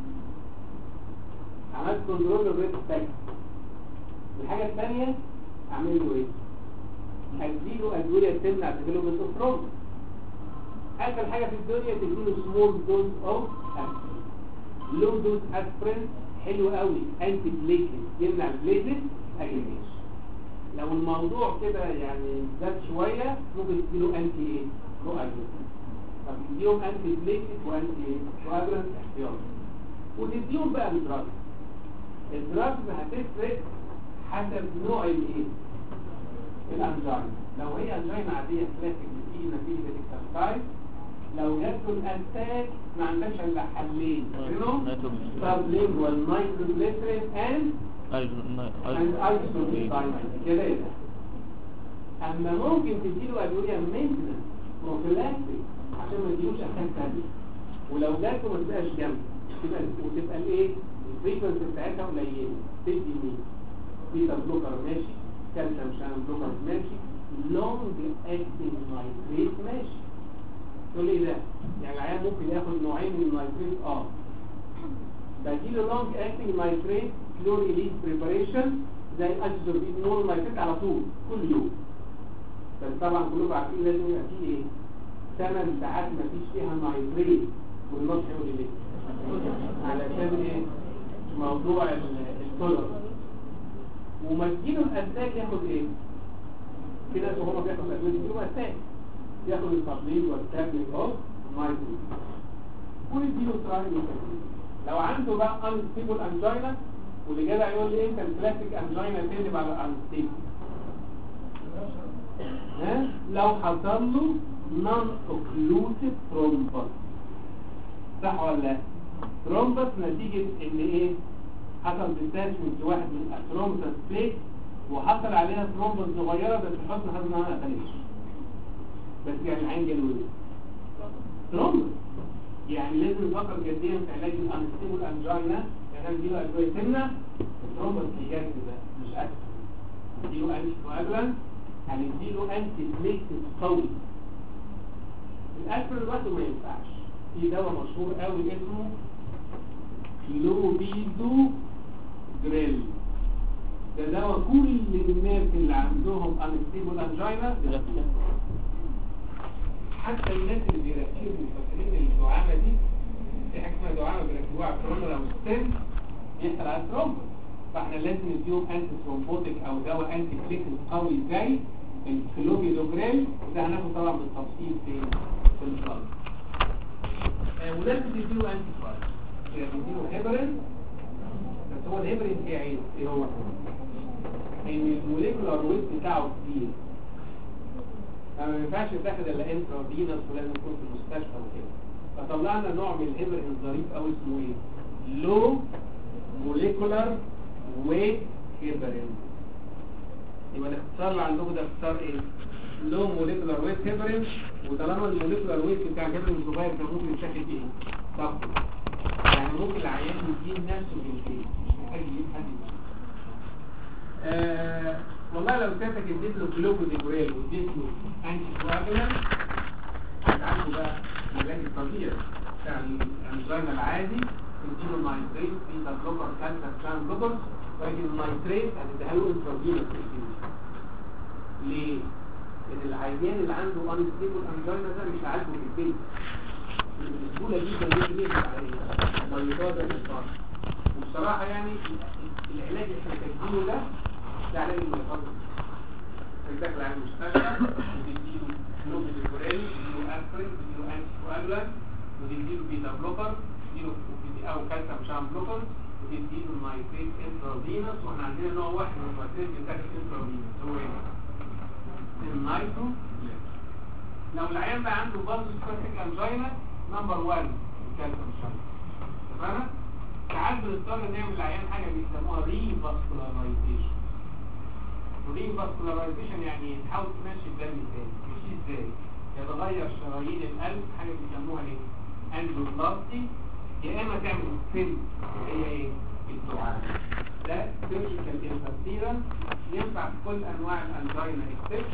عملت كنترول للريسك فاكتور الحاجه الثانيه اعمل له ايه اديله ادويه تمنع ديفلوبمنت اوف بروبلم اخر حاجه في الدنيا تديله سمول دوز اوف اسبرين لو دوز اسبرين حلو قوي انتي بليتد يمنع البليتد اجريجيشن لو الموضوع كده يعني زاد شويه ممكن تديله انتي ايه كواجولانت طب تديهم انتي بليتد وانتي ايه كواجولانت احتياطي وتديهم بقى الدراج الدراج هتفرق حسب نوع الايه الانجينا لو هي انجينا عاديه كلاسيك بتيجي نتيجه الاكسرسايز لو جات له الاتاك ما عندكش الا حلين منهم سبلينجوال نايتروجليسرين اند اند ايزوبروفيتاين كده ايه ده اما ممكن تديله ادويه مينتنس بروفيلاكتيك عشان ما يجيلوش اتاك تاني ولو جات له ما تبقاش جنب تبقى وتبقى الايه الفريكونسي بتاعتها قليله تدي مين بيتا بلوكر ماشي كالسيوم شانل بلوكر ماشي لونج اكتنج نايتريت ماشي تقول ايه ده يعني العيان ممكن ياخد نوعين من النايتريت اه بديله لونج اكتنج نايتريت كلور اليت بريباريشن زي الازوربين نور نايتريت على طول كل يوم بس طبعا كلكم عارفين لازم يبقى فيه ايه ثمان ساعات ما فيش فيها نايتريت والنص يقول ليه علشان ايه موضوع التولر وما تجيله الاتاك ياخد ايه في ناس وهما بياخدوا الادويه دي يجيله اتاك ياخد التطبيق والتابلينج اوف نايتريت ويديله ترايل لو عنده بقى انستيبل انجينا واللي جدع يقول لي انت الكلاسيك انجينا تقلب على انستيبل ها لو حصل له نون اوكلوسيف ثرومبس صح ولا لا ثرومبس نتيجة ان ايه حصل ديتاشمنت واحد من الثرومبس بليت وحصل عليها ثرومبس صغيرة بس حسن حظ انها ما قتلتش بس يعني العين جاله ايه ثرومبس يعني لازم نفكر جديا في علاج الانستيبل انجينا يعني نديله ادويه تمنع الثرومبس اللي جاي ده مش اكتر نديله انتي كواجلانت هنديله انتي بليتس قوي الاسبرين لوحده ما ينفعش في دواء مشهور قوي اسمه لوبيدو جريل ده دواء كل الناس اللي عندهم انستيبل انجينا حتى الناس اللي بيركبوا فاكرين الدعامه دي في حاجه اسمها دعامه بيركبوها على الترومبر او الستن يحصل على الترومبر فاحنا لازم نديهم انتي ثرومبوتيك او دواء انتي بليتس قوي زي الكلوبيدوجريل وده هناخد طبعا بالتفصيل في في الكلاس آه ولازم تديله انتي فايل يعني تديله هيبرين بس هو الهيبرين فيه عيب ايه هو ان الموليكولار ويت بتاعه كبير فما ينفعش تاخد الا انترافينوس ولازم يكون في المستشفى وكده فطلعنا نوع من الهيبرين ظريف قوي اسمه ايه لو موليكولار ويت هيبرين يبقى الاختصار اللي عندكم ده اختصار ايه لو موليكولار ويت هيبرين وطالما الموليكولار ويت بتاع الهيبرين صغير ده ممكن يتاخد ايه طب يعني ممكن العيان يجيب نفسه في البيت مش محتاج يجيب حد يجيب. آه والله لو سيادتك اديت له كلوكوديجوريل واديت له انتي كواجولانت هتعالجه بقى العلاج الطبيعي بتاع الانزيم العادي تديله نايتريت بيتا بلوكر كالسيوم شان بلوكر ولكن النايتريت هتديها له انترافينوس ليه؟ لان العيان اللي عنده انستيبل انجينا ده مش هيعالجه في البيت بسهوله جدا ممكن يقدر عليه ميتاز الانسان وبصراحه يعني العلاج اللي احنا كاتبينه ده ده علاج الميتاز بتدخل على المستشفى وتديله لوبيد الكوريل وتديله اسبرين وتديله انتي كواجولانت وتديله بيتا بلوكر وتديله او كالسيوم شان بلوكر وتديله النايتريت انترافينوس واحنا عندنا نوع واحد من النايتريت بيتاخد انترافينوس هو ايه؟ النايترو لو العيان بقى عنده برضه سباستيك انجينا نمبر 1 الكالسيوم شان تمام؟ ساعات بنضطر نعمل العيان حاجه بيسموها ريفاسكولارايزيشن ريفاسكولارايزيشن يعني تحاول تمشي الدم تاني ماشي ازاي؟ يتغير شرايين القلب حاجه بيسموها ايه؟ انجيوبلاستي يا اما تعمل سن هي ايه؟ الدعاء ده سيرجيكال انترفيرنس ينفع في كل انواع الانجينا اكسبت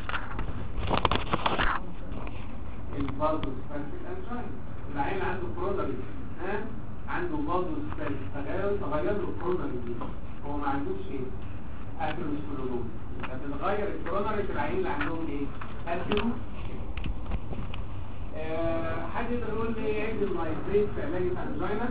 الفازو سباسيك انجينا العين عنده كرونري ها عنده فازو سباسيك تغير تغير له الكرونري دي هو ما عندوش ايه اثيروسكلوروز فبنغير الكرونري في العين اللي عندهم ايه اثيرو آه حد يقدر يقول لي ايه عيب النايتريت في علاج الانجينا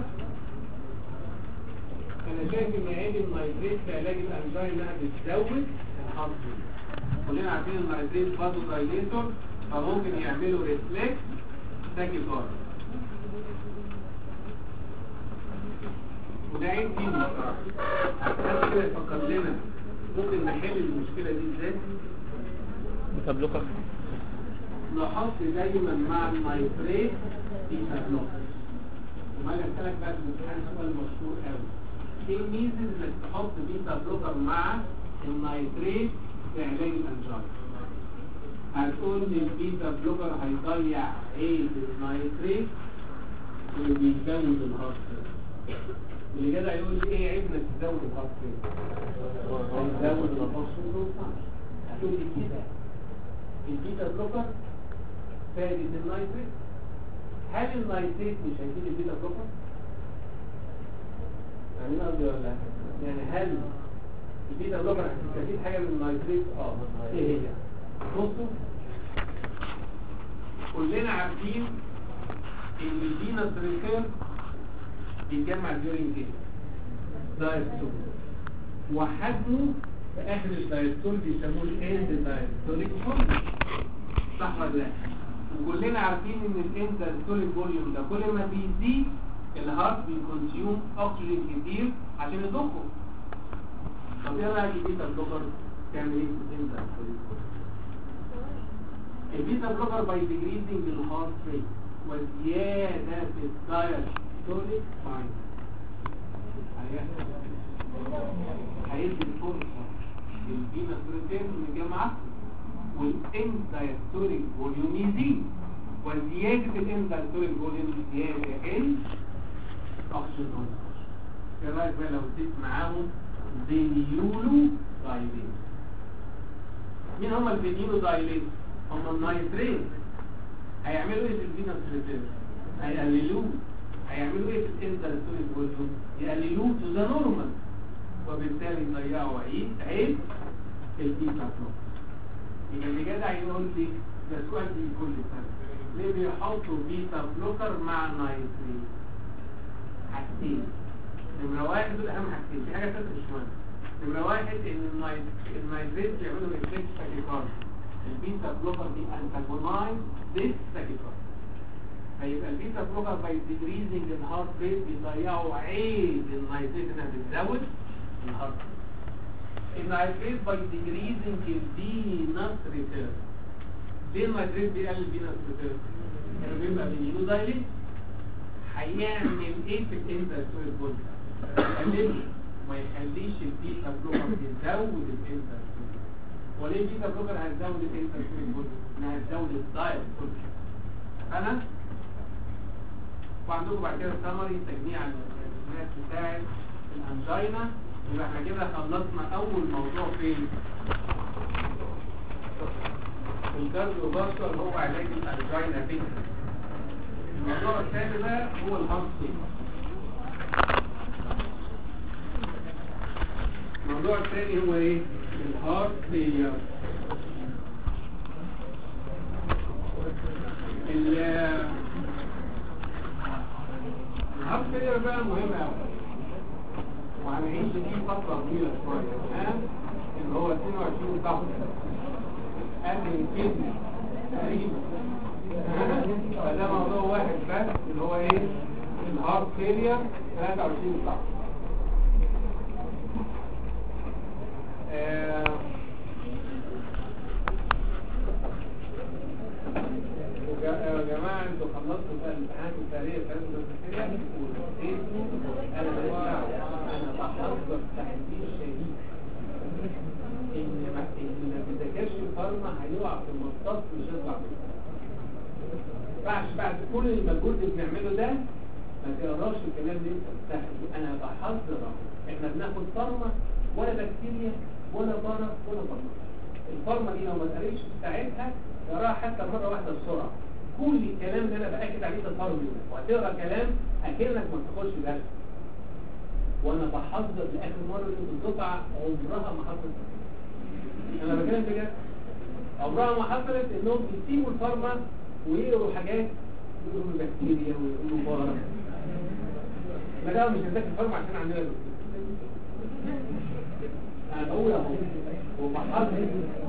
انا شايف ان عيب النايتريت في علاج الانجينا بتزود الحظ كلنا عارفين النايتريت فازو دايليتور فممكن يعملوا ريفلكس تاكيكارد وده عيب فيه بصراحه عشان كده يفكر لنا ممكن نحل المشكله دي ازاي بيتا بلوكر نحط دايما مع النايتريت بيتا بلوكر وما اجي اسالك بقى في الامتحان سؤال مشهور قوي ايه ميزه انك تحط بيتا بلوكر مع النايتريت في علاج الانجينا هتقول لي البيتا بلوكر هيضيع عيب النايتريت اللي بيزود الهارت اللي جدع يقول لي ايه عيب انك تزود الهارت ريت تزود الفوسفور ما ينفعش هتقول لي كده البيتا بلوكر فادت النايتريت هل النايتريت مش هيفيد البيتا بلوكر؟ يعني قصدي ولا لا؟ يعني هل البيتا بلوكر هتستفيد حاجه من النايتريت؟ اه ايه هي؟ بصوا كلنا عارفين ان الفينس ريكير بيتجمع ديورنج ايه؟ دايستول وحجمه في اخر الدايستول بيسموه الاند دايستوليك فوليوم صح ولا لا؟ وكلنا عارفين ان الاند دايستوليك فوليوم ده كل ما بيزيد الهارت بيكونسيوم اكسجين كتير عشان يضخه طب ايه رايك البيتا بلوكر تعمل ايه في الاند دايستوليك البيتا بلوكر باي ديكريزنج الهارت ريت وزياده في الدايستوليك تايم هيدي الفرصة للفينا سوريتين من الجامعة والانتايستوريك فوليوم يزيد وزيادة الانتايستوريك فوليوم زيادة ال اكسجين ايه رايك بقى لو اديت معاهم فينيولو دايليت مين هم الفينيولو دايليت؟ هم النايترين هيعملوا ايه في الفينا سوريتين؟ هيقللوه هيعملوا ايه في الانتايستوريك فوليوم؟ يقللوه تو ذا نورمال وبالتالي يضيعوا عيد عيب البيتا بلوك يبقى اللي جدع يقول لي ده سؤال دي كل سنه ليه بيحطوا بيتا بلوكر مع نايترين حاجتين نمرة واحد دول اهم حاجتين في حاجه ثالثه مش مهمه نمرة واحد ان النايت- النايتريت بيعملوا ريفلكس تاكيكارد البيتا بلوكر دي انتاجونايز ذيس تاكيكارد فيبقى البيتا بلوكر باي ديكريزنج الهارت ريت بيضيعوا عيب النايتريت انها بتزود الهارت ريت النايتريت باي ديكريزنج الفينس ريتيرن ليه النايتريت بيقلل الفينس ريتيرن؟ يعني بيبقى بيجيله دايليت هيعمل ايه في الانترستوري بول يقلله ما يخليش البيتا بلوكر يزود الانترستوري وليه البيتا بلوكر هتزود الانترستوري بول؟ انها هتزود الدايت انا وعندكم بعد كده سمري تجميع الرسومات بتاعت الانجينا يبقى احنا كده خلصنا اول موضوع فين الكارديو فاسكولار هو علاج الانجينا فين الموضوع الثاني بقى هو الهارت فيلر الموضوع الثاني هو ايه الهارت فيلر ال- الهارت فيلر بقى مهم قوي وهنعيش فيه فترة طويلة شوية ها اللي هو 22 ضغط قال من كده تقريبا ها؟ فده موضوع واحد بس اللي هو ايه الهارت فيلير 23 ضغط آه، وجا- يا جماعة انتوا خلصتوا بقى الامتحانات التاريخية بتاعتكم الامتحانية ونسيتوا انا ماليش دعوة انا بحضر تحذير شديد ان ما اللي ما بيذاكرش الفارما هيقع في المصاص مش هيطلع منه بعد بعد كل المجهود اللي بنعمله ده ما تقراش الكلام اللي انت بتاخده انا بحذر اهو احنا بناخد فارما ولا بكتيريا ولا فيروس ولا فيروس الفارما دي لو ما اتقريتش ساعتها اقراها حتى مره واحده بسرعه كل الكلام اللي انا باكد عليه ده فارما وهتقرا كلام اكنك ما تاخدش درس وانا بحذر لاخر مره ان الدفعه عمرها ما حصلت انا بتكلم بجد عمرها ما حصلت انهم يسيبوا الفارما ويقروا حاجات يقولوا بكتيريا ويقولوا فيروس ما ده مش هنذاكر الفارما عشان عندنا دكتور انا بقول اهو وبحضر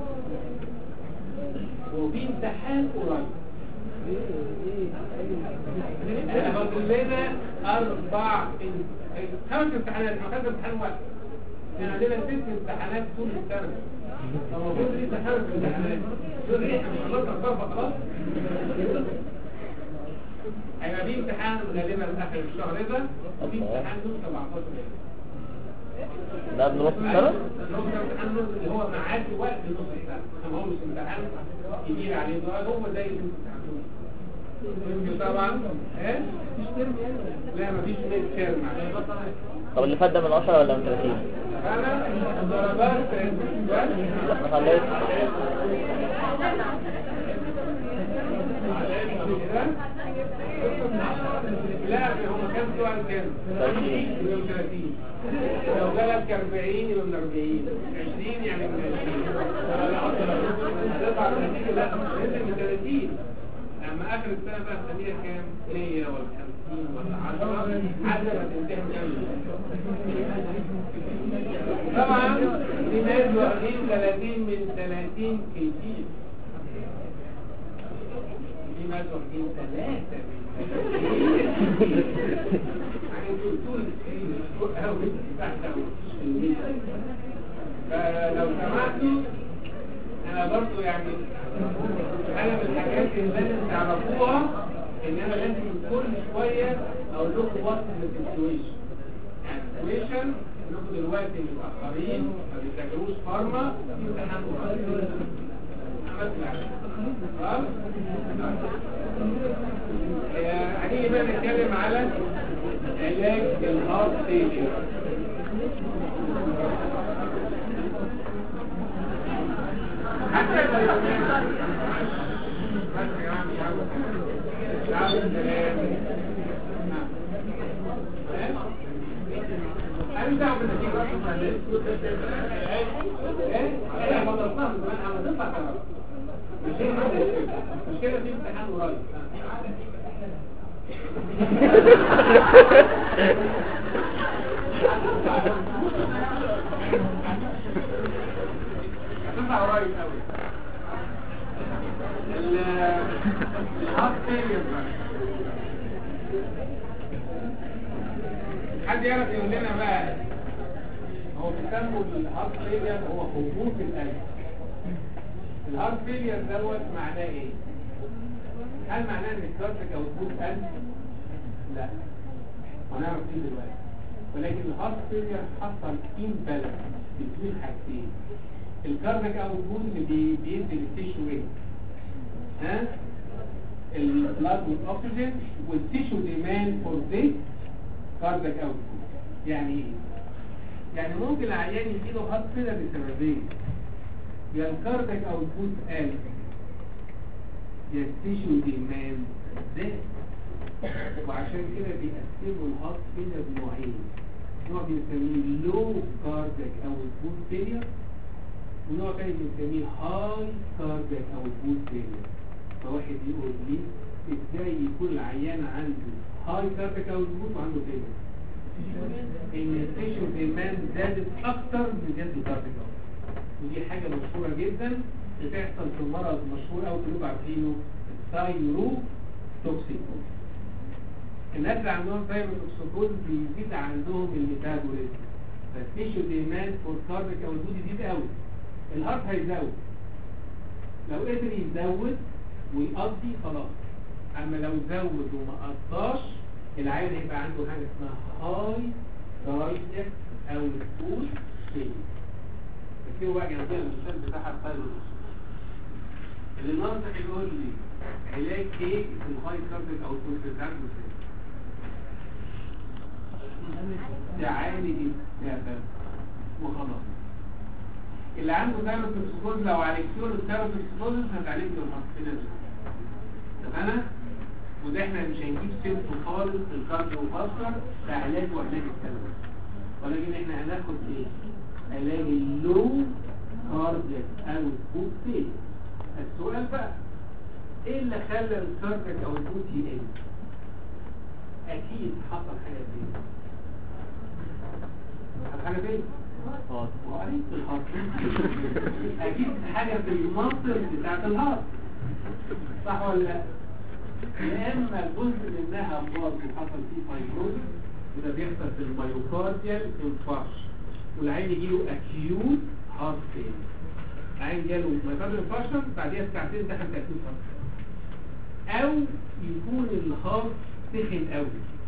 وفي امتحان قريب انا بقول لنا اربع خمس امتحانات ما خمس امتحان واحد احنا عندنا ست امتحانات طول السنه طب المفروض لسه خمس امتحانات دول ايه احنا خلصنا الضربه خلاص هيبقى في امتحان غالبا اخر الشهر ده وفي امتحان يوم 17 يوم ده قبل نص السنة؟ اللي هو معادي وقت نص السنة أما هو مش امتحان كبير عليه ده هو زي اللي انتوا بتعملوه طبعا ايه لا مفيش ميد تيرم طب اللي فات ده من 10 ولا من 30 انا ضربات بس ما خليت لا هم كام سؤال كام؟ 30 يبقى 30 لو جالك 40 يبقى من 40 20 يعني من 20 هتطلع النتيجة لا نزل من 30 لما اخر السنة بقى تخليها كام؟ 100 ولا 50 ولا 10 حسب ما تنتهي من طبعا في ناس واخدين 30 من 30 كيجي في ناس واخدين 3 من فلو سمحتوا انا برضو يعني انا من الحاجات اللي لازم تعرفوها ان انا لازم كل شوية اقول لكم وقت السيتويشن يعني السيتويشن انكم دلوقتي متاخرين ما بتذاكروش فارما امتحان قريب عملت معاك خلاص آه، هنيجي بقى نتكلم على علاج الهارت فيلير حتى لو بس يا جماعه مش عاوز مش عاوز كلام انت عم بتيجي ايه ايه ما ضربناش زمان عم نطلع كلام مش هي مش كده في امتحان قريب هتطلع قريب قوي الهارت فيلير حد يعرف يقول لنا بقى هو بيسموا الهارت فيلير هو هبوط القلب الهارت فيلير دوت معناه ايه هل معناه ان الكارتك او هبوط قلب لا هنعرف ايه دلوقتي ولكن الهارت فيلير حصل امبالانس بين حاجتين الكارنك او البول اللي بي- بينزل التيشو وين ها البلاد والاكسجين والتيشو ديمان فور ذيس كاردك او البول يعني ايه يعني ممكن العيان يجي له هارت فيلر لسببين يا الكاردك او البول قال يا التيشو ديمان زاد وعشان كده بيقسموا الهارت فيلر نوعين نوع بنسميه لو كاردك او البول فيلر ونوع تاني بنسميه هاي كاردك او البول فيلر فواحد يقول لي ازاي يكون العيان عنده هاي كاردك او البول وعنده فيلر ان التيشو ديمان زادت اكتر من زياده الكاردك او ودي حاجه مشهوره جدا بتحصل في مرض مشهور قوي كلكم عارفينه الثايرو توكسيكوز الناس اللي عندهم ثايروتوكسيكوز بيزيد عندهم الميتابوليزم فالتيشو ديمان فور كاردك او البول يزيد قوي الهارت هيزود لو قدر يزود ويقضي خلاص اما لو زود وما قضاش العيان هيبقى عنده حاجه اسمها هاي كاردياك او الفول فيل بس بقى عندنا المثال بتاعها الثايرويد اللي النهارده يقول لي علاج ايه في الهاي كاردياك او الفول فيل عنده ازاي تعالي السبب وخلاص اللي عنده ثيروتوكسيكوز لو عالجتوا له الثيروتوكسيكوز هتعالج له الهارت تمام وده احنا مش هنجيب سيرته خالص في الكارديو فاسكر كعلاج وعلاج الثيرويد ولكن احنا هناخد ايه علاج اللو كاردياك او البوت فيل السؤال بقى ايه اللي خلى الكاردياك او البوت يقل اكيد حصل حاجه فيه حصل حاجه فيه وقريت الهارت اكيد حاجه في المنطق بتاعت الهارت صح ولا لا يا اما جزء منها باظ وحصل فيه فايبروزس وده بيحصل في الميوكارديال انفارش والعين يجي له اكيوت هارت فيل العين جاله ميوكارديال انفارشن بعديها بساعتين دخل في اكيوت هارت فيل او يكون الهارت سخن قوي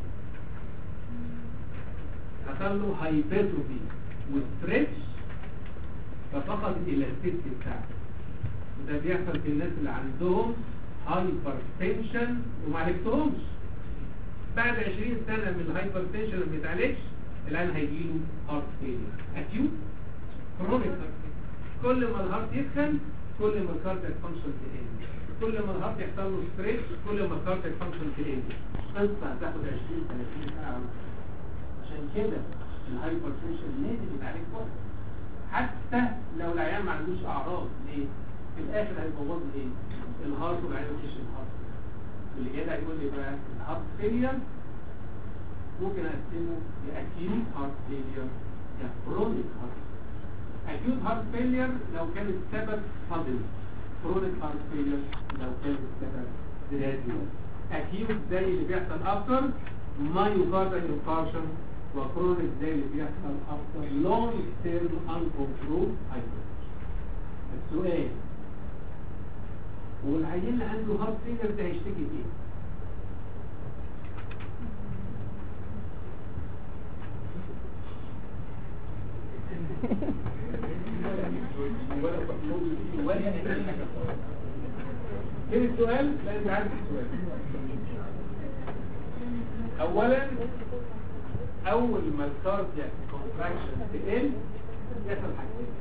حصل له هايبرتروفي وستريتش ففقد الالاستيك بتاعته وده بيحصل في الناس اللي عندهم هايبرتنشن وما عالجتهمش بعد 20 سنة من الهايبرتنشن اللي ما بيتعالجش الآن هيجيله هارت فيلير اكيوت كرونيك هارت كل ما الهارت يسخن كل ما الكاردياك فانكشن تقل كل ما الهارت يحصل له ستريس كل ما الكاردياك فانكشن تقل قصة هتاخد 20 30 سنة عشان كده الهايبرتنشن لازم يتعالج وقت حتى لو العيان ما عندوش اعراض ليه في الاخر هيبوظ ايه الهارت والعيان مفيش الهارت واللي جاي هيقول لي بقى الهارت فيلير ممكن اقسمه لاكيوت هارت فيلير يا كرونيك هارت اكيوت هارت فيلير لو كان السبب صدمي كرونيك هارت فيلير لو كان السبب جراديوال اكيوت زي اللي بيحصل افتر مايوكاردال انفاركشن وكرونيك زي اللي بيحصل افتر لونج تيرم انكنترول هايبرتنشن السؤال والعيان اللي عنده هارت فيلير ده هيشتكي ايه؟ فين السؤال؟ لا انت عارف السؤال اولا اول ما الكاردياك كونتراكشن تقل يحصل حاجتين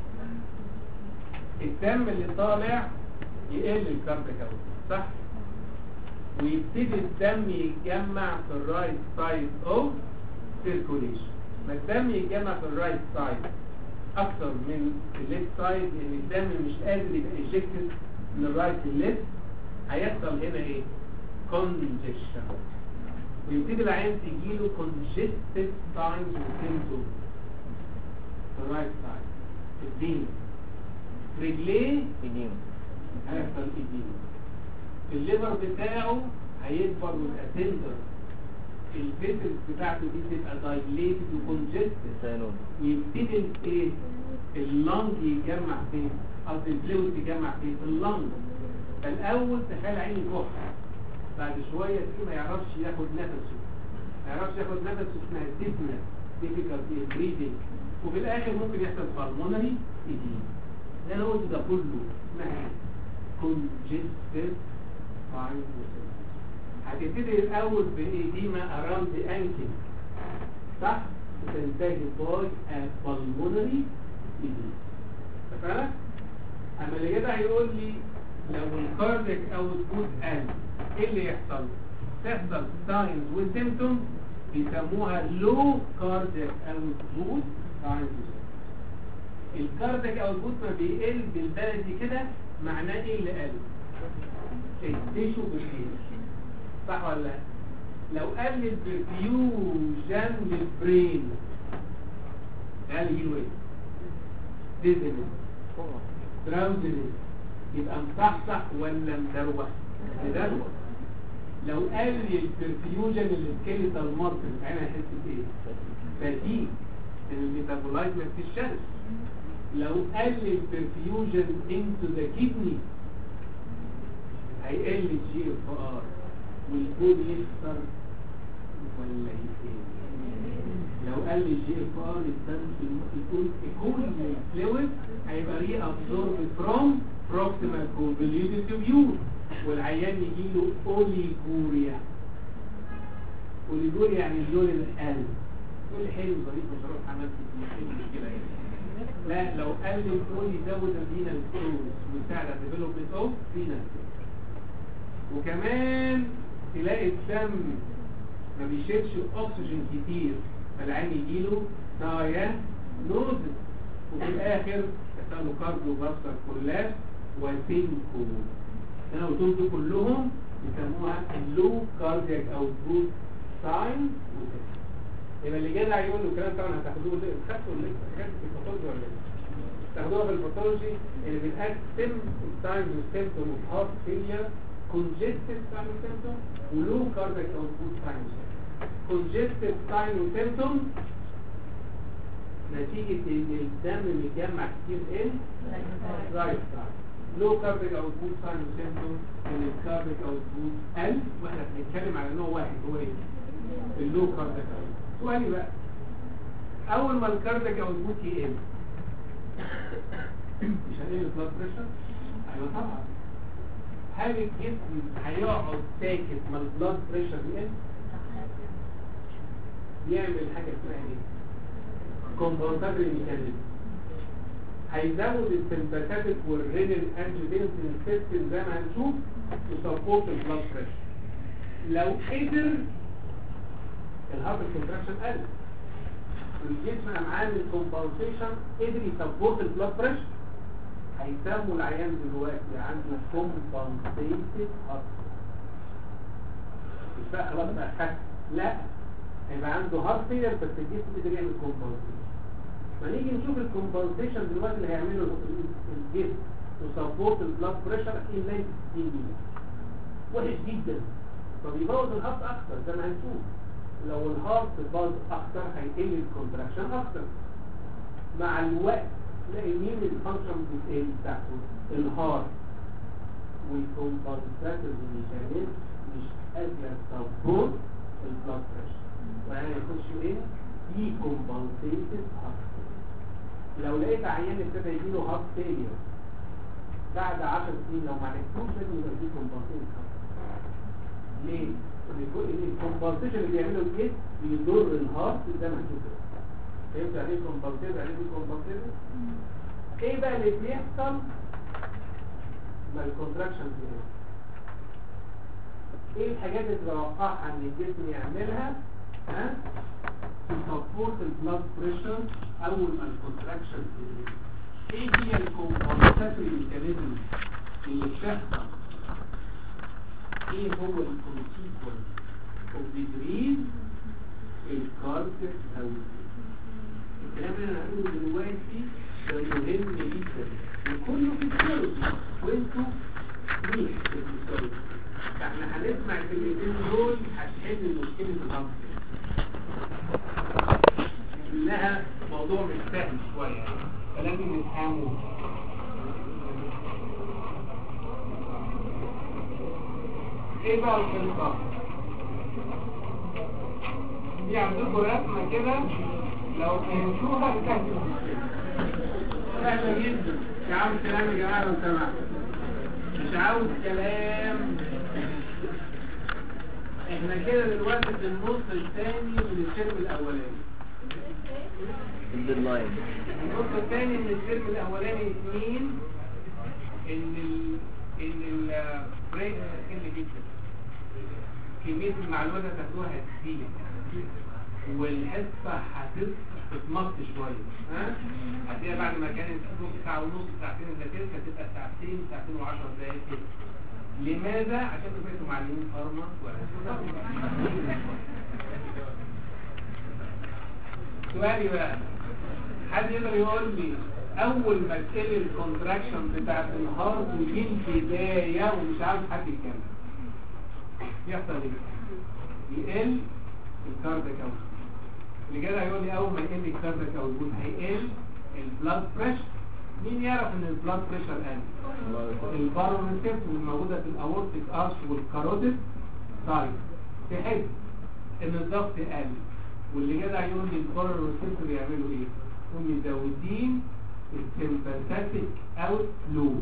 الدم اللي طالع يقل الكاردياك اوت صح ويبتدي الدم يتجمع في الرايت سايد اوف سيركوليشن ما الدم يتجمع في الرايت سايد اكتر من الليفت سايد لان الدم مش قادر يبقى انجكتد من الرايت للليفت هيحصل هنا ايه كونجكشن ويبتدي العين تجيله congested signs وسيمتوم في الرايت سايد الدين رجليه يديم هيحصل ايدين الليفر بتاعه هيكبر ويبقى تندر الفيتلز بتاعته دي تبقى دايليتد وكونجستد سينون ويبتدي ايه اللنج يتجمع فين قصدي الفلويد يتجمع فين في اللنج فالاول تخيل عيني كح بعد شويه تلاقيه ما يعرفش ياخد نفسه ما يعرفش ياخد نفسه اسمها ديسنس difficulty breathing وفي الاخر ممكن يحصل pulmonary edema ده انا قلت ده كله اسمها congested spinal هتبتدي الاول بايديما around the ankle صح وتنتهي باي pulmonary edema اتفقنا اما اللي كده هيقول لي لو الكارديك او الجود قل ايه اللي يحصل تحصل ساينز وسيمتومز بيسموها لو كارديك او الجود ساينز الكارديك او الجود ما بيقل بالبلدي كده معناه ايه اللي قل التيشو بالخير صح ولا لا لو قل البرفيوجن للبرين قال يجيله ايه ديزنس دراوزنس يبقى مصحصح ولا مدروخ مدروخ لو قل البرفيوجن السكيليتال ماسل انا هحس بايه فاتيج الميتابولايت ما بتشتغلش لو قل البرفيوجن انتو ذا كيدني هيقل الجي اف ار والبول يكسر ولا يقل لو قل الجي اف ار الدم يكون كل الفلويد هيبقى ري ابزورب فروم بروكسيمال كونفوليوتد تيوب والعيان يجي له اوليجوريا اوليجوريا يعني اللون القلب كل حلو ظريف مش هروح عملت كده لا لو قل الكول يزود الفينال فلوس ويساعد على الديفلوبمنت اوف فينال وكمان تلاقي الدم ما بيشيلش اكسجين كتير فالعين يجيله سايا نوزس وفي الاخر يحصل له كارديو فاسكولار كولاس وسينكو انا قلتهم دول كلهم يسموها اللو كاردياك او جود ساين يبقى اللي جدع يقول له الكلام طبعا هتاخدوه ليه خدتوا ليه خدتوا في الباثولوجي ولا ايه تاخدوها في الباثولوجي اللي بنقسم الساينز والسيمتوم اوف هارت فيلير congested sign and symptom ولو cardiac output sign congested sign وsymptom نتيجة ان الدم متجمع كتير ان رايت سايد لو كاربيك اوتبوت ساين وسيمتوم ان الكاربيك اوتبوت قل واحنا بنتكلم على نوع واحد هو ايه اللو كاربيك اوتبوت سؤالي بقى اول ما الكاربيك اوتبوت يقل مش هنقل البلاد بريشر ايوه طبعا هل الجسم هيقعد ساكت ما البلاد بريشر يقل بيعمل حاجه اسمها ايه كومبنساتوري ميكانيزم هيزود السمباثيك والرينال انجيوتنسين سيستم زي ما هنشوف يسبورت البلاد بريشر لو قدر الهارت كونتراكشن قل والجسم قام عامل كومبنسيشن قدر يسبورت البلاد بريشر هيسموا العيان دلوقتي عنده كومبنسيتد هارت مش بقى خلاص بقى خف لا هيبقى عنده هارت فيلر بس الجسم قدر يعمل كومبنسيشن فنيجي نشوف الكومبنسيشن دلوقتي اللي هيعمله الجسم وسبورت البلاد بريشر نلاقي 60 مللي وحش جدا فبيبوظ الهارت اكتر زي ما هنشوف لو الهارت باظ اكتر هيقل الكونتراكشن اكتر مع الوقت تلاقي مين الفانكشن بتقل بتاعته الهارت والكومبنساتور ميكانيزم مش قادر سبورت البلاد بريشر ويعني يخش ايه دي كومبنسيتد هارت لو لقيت عيان ابتدى يجيله هارت فيلير بعد 10 سنين لو ما عرفتوش لازم يبقى فيه كومبنسيتد هارت ليه؟ الكومبنسيشن اللي بيعمله الجسم بيضر الهارت زي ما هنشوف فهمت يعني ايه كومبنسيشن يعني ايه كومبنسيشن؟ ايه بقى اللي بيحصل ما الكونتراكشن دي ايه الحاجات اللي تتوقعها ان الجسم يعملها ها تسبورت البلاد بريشر اول ما الكونتراكشن تبتدي ايه هي الكومبنساتوري ميكانيزم اللي بتحصل ايه هو الكونسيكونس اوف ديجريز الكارتك او الكلام اللي انا هقوله دلوقتي ده مهم جدا وكله في السيرولوجي وانتوا مش في السيرولوجي فاحنا هنسمع الكلمتين دول هتحل مشكله الهضم انها موضوع مش سهل شويه فلازم نفهمه ايه بقى الخلطة دي عندكم رسمة كده لو فهمتوها بتهدي سهلة جدا مش عاوز كلام يا جماعة لو سمحت مش عاوز كلام احنا كده دلوقتي في النص الثاني من الترم الاولاني الديدلاين النقطة الثانية من الترم الأولاني اثنين إن ال إن البريك هتقل جدا كمية المعلومات اللي هتاخدوها هتزيد والحصة هتتمط شوية ها؟ هتلاقيها بعد ما كانت نص ساعة ونص ساعتين ذاكرت هتبقى ساعتين ساعتين وعشر دقايق كده لماذا؟ عشان انتوا بقيتوا معلمين فارما ولا سؤالي بقى حد يقدر يقول لي اول ما تقل الكونتراكشن بتاعت الهارت في البدايه ومش عارف حد يكمل يحصل ايه يقل الكاردياك اوت اللي كده هيقول لي اول ما يقل الكاردياك اوت هيقل البلاد بريشر مين يعرف ان البلاد بريشر قل البارونيتيف الموجوده في الاورتيك ارش والكاروتيد سايد تحس ان الضغط قل واللي جدع يقول لي البارونيتيف بيعملوا ايه هم مزودين السمباثيك اوت فلو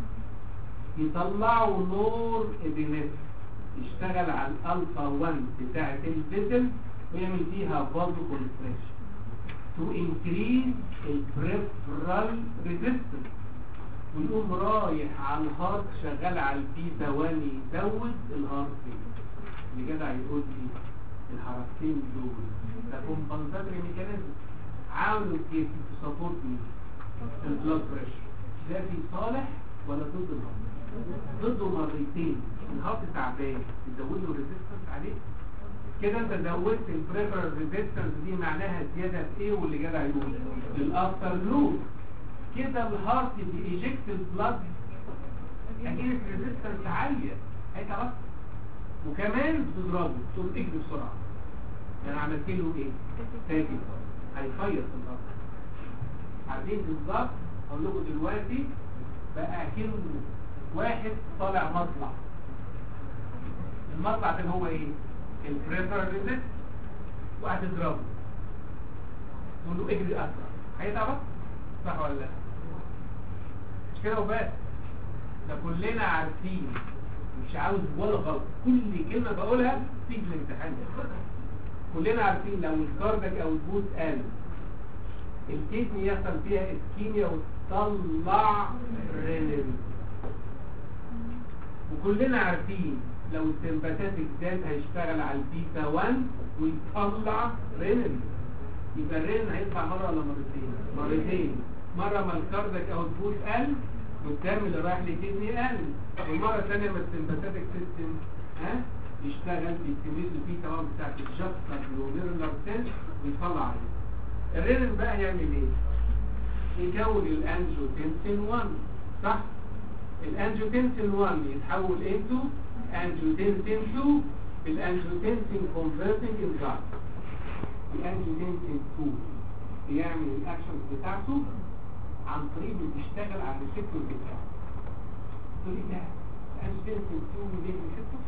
يطلعوا نور ادينيس يشتغل على الالفا 1 بتاعه الفيتل ويعمل فيها فازو كونستريكشن to increase البريفرال ريزيستنس ويقوم رايح على الهارت شغال على البيتا 1 يزود الهارت ريت اللي جدع يقول لي الحركتين دول ده كومبنساتوري ميكانيزم عاونوا الجسم تسبورت مين البلاد بريشر ده في صالح ولا ضد الهارت ضده مرتين الهارت تعبان تزود له ريزيستنس عليه كده انت زودت البريفرال ريزيستنس دي معناها زياده في ايه واللي جدع يقول الافتر لود كده الهارت بيجكت البلاد اكيد الريزيستنس عاليه هيتعرف وكمان بتضربه تقوم اجري بسرعه يعني عملت له ايه تاكل هيفيض في الارض عارفين بالظبط اقول لكم دلوقتي بقى كيلو واحد طالع مطلع المطلع ده هو ايه البريفر ريزيست وهتضربه تقول له اجري اسرع هيتعبك صح ولا لا مش كده وبس ده كلنا عارفين مش عاوز ولا غلط كل كلمة بقولها تيجي في الامتحان كلنا عارفين لو الكاردك او البوت قال الكدني يحصل فيها اسكيميا وتطلع رينين وكلنا عارفين لو السمباتاتيك زاد هيشتغل على البيتا 1 ويطلع رينين يبقى الرين هيطلع مرة ولا مرتين مرتين مرة ما الكاردك او البوت قل والدم اللي رايح لكدني قل والمرة الثانية ما السمباتاتيك سيستم ها يشتغل بيستميز البيتا 1 بتاعت الجاستر جلوميرولار سيل ويطلع عليه الرينين بقى يعمل ايه؟ يكون الانجيوتنسين 1 صح؟ الانجيوتنسين 1 يتحول into angiotensin 2 بالانجيوتنسين converting enzyme الانجيوتنسين 2 بيعمل الاكشنز بتاعته عن طريق اللي بيشتغل على الريسبتور بتاعه تقول لي ده الانجيوتنسين 2 ليه ريسبتور؟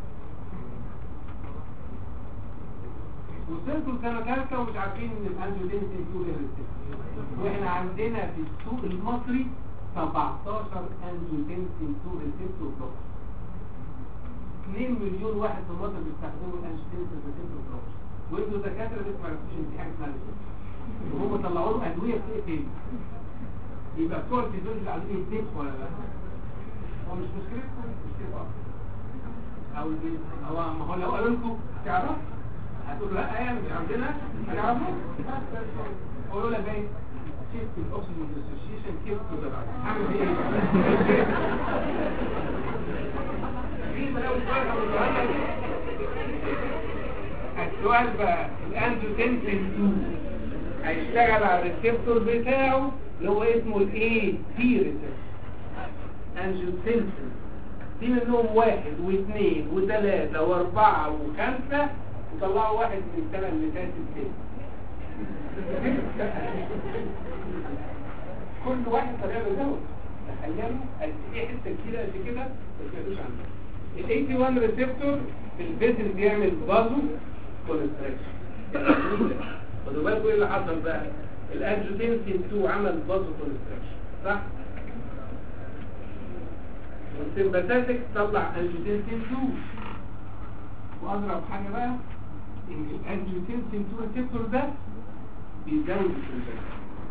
وصلتوا سنة ثالثة ومش عارفين ان الانجيوتنسين 2 ليه ريسبتور واحنا عندنا في السوق المصري 17 انجيوتنسين 2 ريسبتور بلوكر 2 مليون واحد في مصر بيستخدموا الانجيوتنسين ريسبتور بلوكر وانتوا دكاتره لسه ما عرفتوش ان في حاجه اسمها ريسبتور وهم طلعوا له ادويه بتقتل يبقى بتوع الفيزيولوجي اللي عاملين يتنفوا ولا لا هو مش مشكلتكم مشكلتكم او البيت هو ما هو لو قالوا لكم تعرف هتقولوا لا يعني مش عندنا هنعرفه قولوا لك ايه شيفت الاكسجين ديسوسيشن كيف تو ذا رايت هعمل ايه في بلاوي صغيره السؤال بقى الانجيوتنسين 2 هيشتغل على الريسبتور بتاعه اللي هو اسمه الاي تي ريسبتور انجيوتنسين في منهم واحد واثنين وثلاثة واربعة وخمسة وطلعوا واحد من السنة اللي فاتت كده كل واحد طلع له دواء تخيلوا قد ايه حته كتيره قد كده ما سمعتوش عنها ال 81 ريسبتور في الفيزل بيعمل بازو كونستراكشن خدوا بالكم ايه اللي حصل بقى الانجيوتنسين 2 عمل بازو كونستراكشن صح والسمباتيك طلع انجيوتنسين 2 واضرب حاجه بقى ان الانجيوتنسين 2 ريسبتور ده بيزود السمباتيك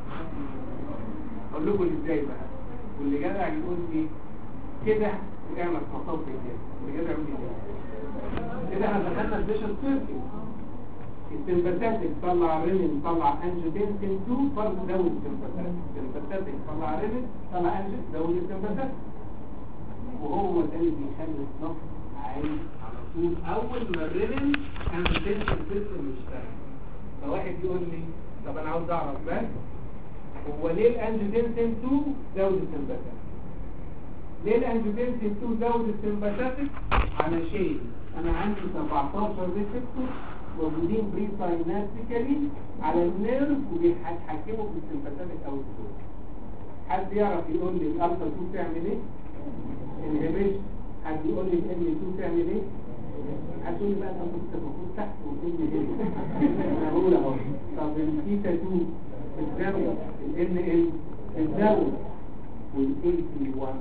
اقول لكم ازاي بقى واللي جدع يقول لي كده وقعنا في مصاب كده واللي جدع يقول لي كده كده احنا دخلنا الفيشن سيركل السمباتيك طلع رينين طلع انجيوتنسين 2 فرض زود السمباتيك السمباتيك طلع رينين طلع انجيو زود السمباتيك وهو ده اللي بيخلي الضغط عالي على طول اول ما الرينين انجيوتنسين سيستم يشتغل فواحد يقول لي طب انا عاوز اعرف بس هو ليه الانجيوتنسين 2 زود السمباتيك ليه الانجيوتنسين 2 زود السمباتيك علشان انا عندي 17 ريسبتور موجودين بري سايناتيكالي على النيرف وبيتحكموا في السمباتيك او السلوك حد يعرف يقول لي الالفا 2 تعمل ايه انهبيشن حد يقول لي الام 2 تعمل ايه هتقول لي بقى انت كنت المفروض تحت وتقول لي انا هقول اهو طب البيتا 2 الزاوية ال ال الزاوية وال 1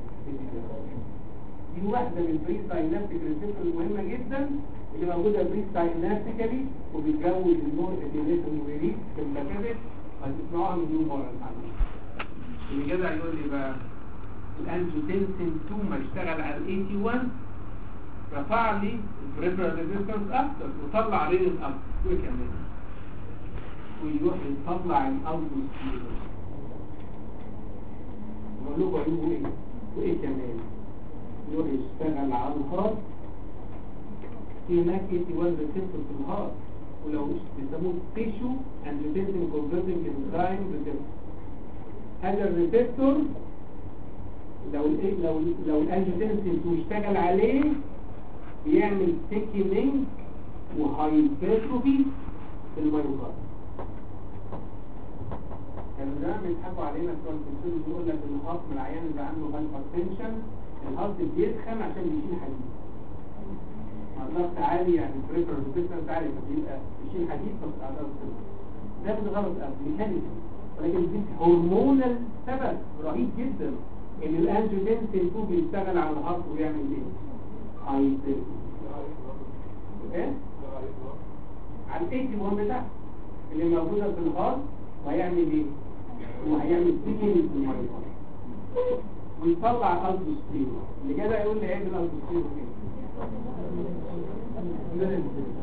دي واحدة من البري ساينابتيك ريسبتور المهمة جدا اللي موجودة بري ساينابتيكالي وبتجوز النور اديليتون وريك في المكاتب هتسمعوها مليون مرة الحمد اللي جدع يقول لي بقى الانجيوتنسين 2 ما اشتغل على ال 81 رفع لي البريفرال ريزيستنس اكتر وطلع رينين اكتر وكمان ويروح يطلع الأرض يقول له عيوبه ايه وايه كمان يروح يشتغل على الهارت في هناك 81 ريسبتور في الهارت ولو مش بيسموه تيشو انجيوتنسين كونفرتنج انزايم ريسبتور هذا الريسبتور لو ال لو لو الانجيوتنسين يشتغل عليه بيعمل تيكينينج وهايبرتروفي في الميوكارد كانوا زمان بيضحكوا علينا بتوع الكونسول بيقول لك ان الهارت من العيان اللي عنده هايبرتنشن الهارت بيتخن عشان بيشيل حديد ضغط عالي يعني بريفر ريزيستنس عالي فبيبقى بيشيل حديد فبتعرض ده بالغلط ميكانيكال ولكن دي هرمونال سبب رهيب جدا ان الانجيوتنسين 2 بيشتغل على الهارت ويعمل ايه؟ هايبر اوكي على الايدي وان بتاعها اللي موجوده في الهارت وهيعمل ايه؟ وهيعمل سيكين في المايوكارد ويطلع الالدوستيرون اللي كده يقول لي عيب الالدوستيرون ايه؟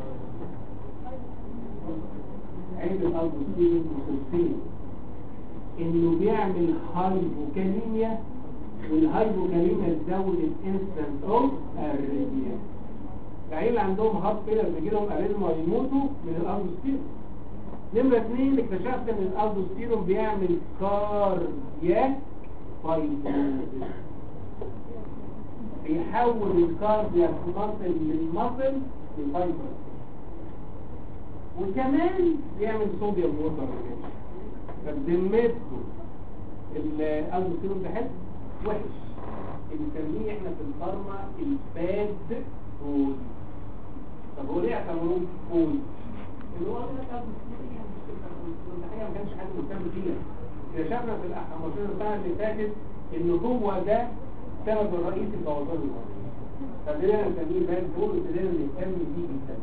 عيب الالدوستيرون وسلسين انه بيعمل هايبوكاليميا والهايبوكاليميا تزود الانستنت اوف اريثميا العيال اللي عندهم هارت فيلر بيجي لهم اريثميا ويموتوا من الالدوستيرون نمرة اثنين اكتشفت ان الالدوستيرون بيعمل كاردياك فايبروزيس بيحول الكاردياك ماسل من ماسل لفايبروز وكمان بيعمل صوديوم ووتر فبذمتكم الالدوستيرون ده حلو وحش بنسميه احنا في الفارما الباد فول طب هو ليه اعتبروه فول؟ اللي هو قال لك الالدوستيرون الحقيقه ما كانش حد مهتم بيها اكتشفنا في ال 15 سنه اللي فاتت ان هو ده السبب الرئيسي لبوظان الارض فابتدينا نسميه باد فول وابتدينا نهتم بيه جدا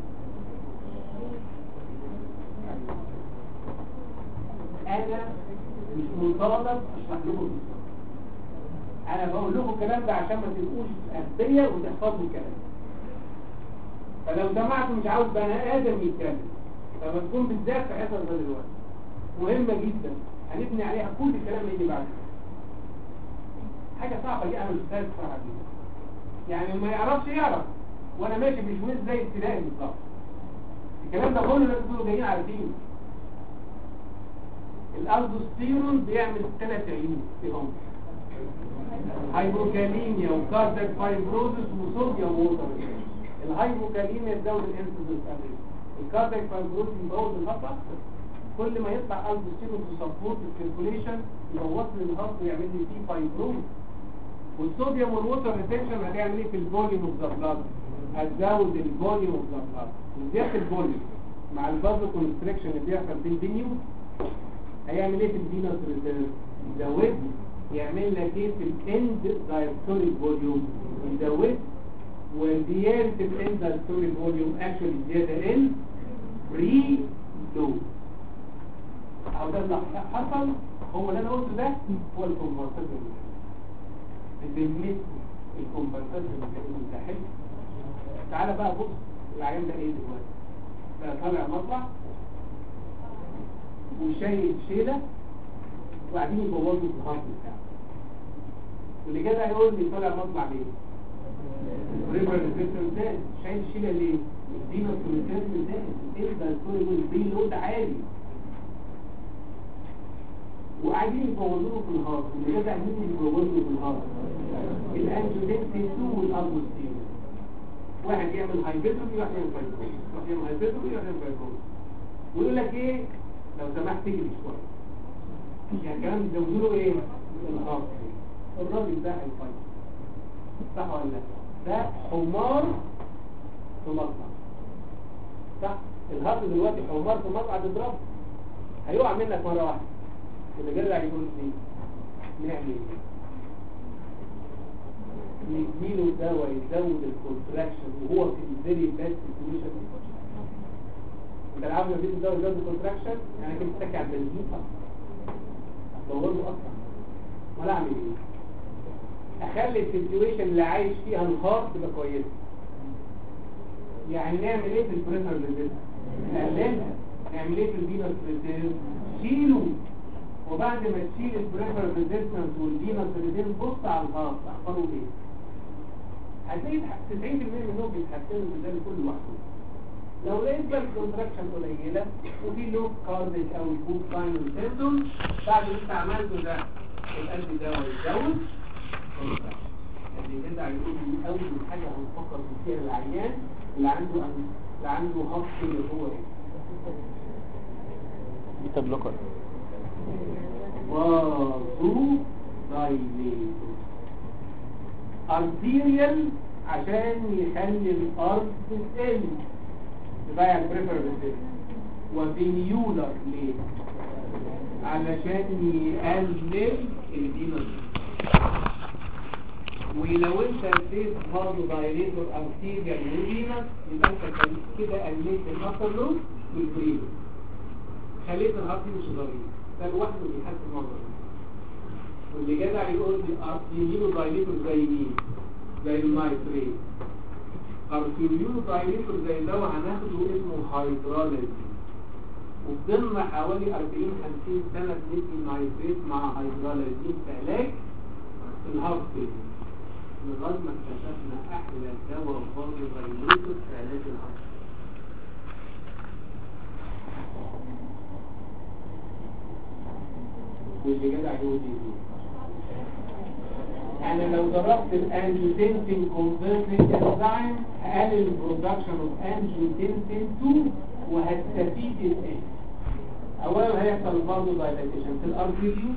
انا مش مطالب اشرح لكم بالظبط انا بقول لكم الكلام ده عشان ما تبقوش اغبياء وتحفظوا الكلام فلو سمعتوا مش عاوز بني ادم يتكلم فما تكون بالذات في حصه زي دلوقتي مهمه جدا هنبني عليها كل الكلام اللي يجي بعد كده. حاجه صعبه دي انا مش فاهم الصراحه دي يعني ما يعرفش يعرف وانا ماشي مش مش زي ابتدائي بالظبط الكلام ده كله لازم تكونوا جايين عارفينه الالدوستيرون بيعمل ثلاث عيوب في هم هايبوكاليميا وكاردياك فايبروزس وصوديوم ووتر الهايبوكاليميا تزود الانسولين الكاردياك فايبروزس يبوظ الهارت اكتر كل ما يطلع الدوستيرون تسبورت السيركوليشن يبوظ لي الهارت ويعمل لي فيه فايبروز والصوديوم والووتر ريتنشن هتعمل ايه في الفوليوم اوف ذا بلاد هتزود الفوليوم اوف ذا بلاد وزياده الفوليوم مع الفازو كونستريكشن اللي بيحصل بين الدنيو هيعمل ايه في الفينوس ريزيرف يزود يعمل لك ايه في الاند دايستوليك فوليوم يزود وزياده الاند دايستوليك فوليوم اكشولي زياده ان بري لو او ده اللي حصل هو اللي انا قلته ده هو الكونفرتيبل بذمته الكونفرتيبل ده حلو تعالى بقى بص العيان ده ايه دلوقتي بقى طالع مطلع وشايل شيلة وقاعدين يبوظوا في الهارت بتاعه واللي كده هيقول لي طالع مطلع ليه؟ ريفر ريزيستنس ده شايل شيلة ليه؟ الدينا ريزيستنس ده ايه ده الكل يقول بي لود عالي وقاعدين يبوظوا في الهارت واللي كده عايزين يبوظوا في الهارت الانجيوتنسي 2 والاربوستين واحد يعمل هايبرتروفي واحد يعمل فايبروز واحد يعمل هايبرتروفي واحد يعمل فايبروز ويقول لك ايه لو سمحت تجري شويه يعني كلام بيزودوا له ايه الهارت الراجل ده هيفايت صح ولا لا ده حمار في مطلع صح الهارت دلوقتي حمار في مطلع تضربه هيقع منك مره واحده اللي جرع يقول لي نعمل ايه نديله دواء يزود الكونتراكشن وهو في الفيري باد سيتويشن انت العاب لما بيدي دواء يزود الكونتراكشن يعني كنت بتحكي عن بنزين هتبوظه اصلا ولا اعمل ايه اخلي السيتويشن اللي عايش فيها الهارت تبقى كويسه يعني نعمل ايه في البريفر ريزيست نقللها نعمل ايه في الفينوس ريزيست شيله وبعد ما تشيل البريفر ريزيستنس والفينوس ريزيست بص على الهارت اخباره ايه هتلاقي 90% منهم بيتحسنوا بذلك كل لوحده لو لقيت بقى الكونتراكشن قليله وفي لو كارديك او البوت ساين سيمتوم بعد اللي انت عملته ده القلب ده يتزود يعني كده هيقول لي اول حاجه هنفكر فيها العيان اللي عنده اللي عنده هارت اللي هو ايه بيتا بلوكر وازو دايليتور ارتيريال عشان يخلي الارض تقل تبقى البريفر بالذات وفينيولر ليه علشان يقلل الدينوس ولو انت اديت برضه دايليتور ارتيريال وفينس يبقى انت كده قللت الابر لوب والبريلو خليت الهارت مش ضريب ده لوحده بيحسن الموضوع واللي جدع يقول لي ارتيريو دايليتور زي مين زي المايتريت ارتيريو دايليتور زي دواء هناخده اسمه هيدراليز وفضلنا حوالي 40 50 سنه بندي نايتريت مع هيدراليزين في علاج الهارت فيلير لغايه ما اكتشفنا احلى دواء فاضي دايليتور في علاج الهارت واللي جدع يقول لي يعني لو ضربت الانجيوتنسين كونفرتنج انزيم هقلل البرودكشن اوف انجيوتنسين 2 وهتستفيد الايه اولا هيحصل برضه دايلاتيشن في الار بي يو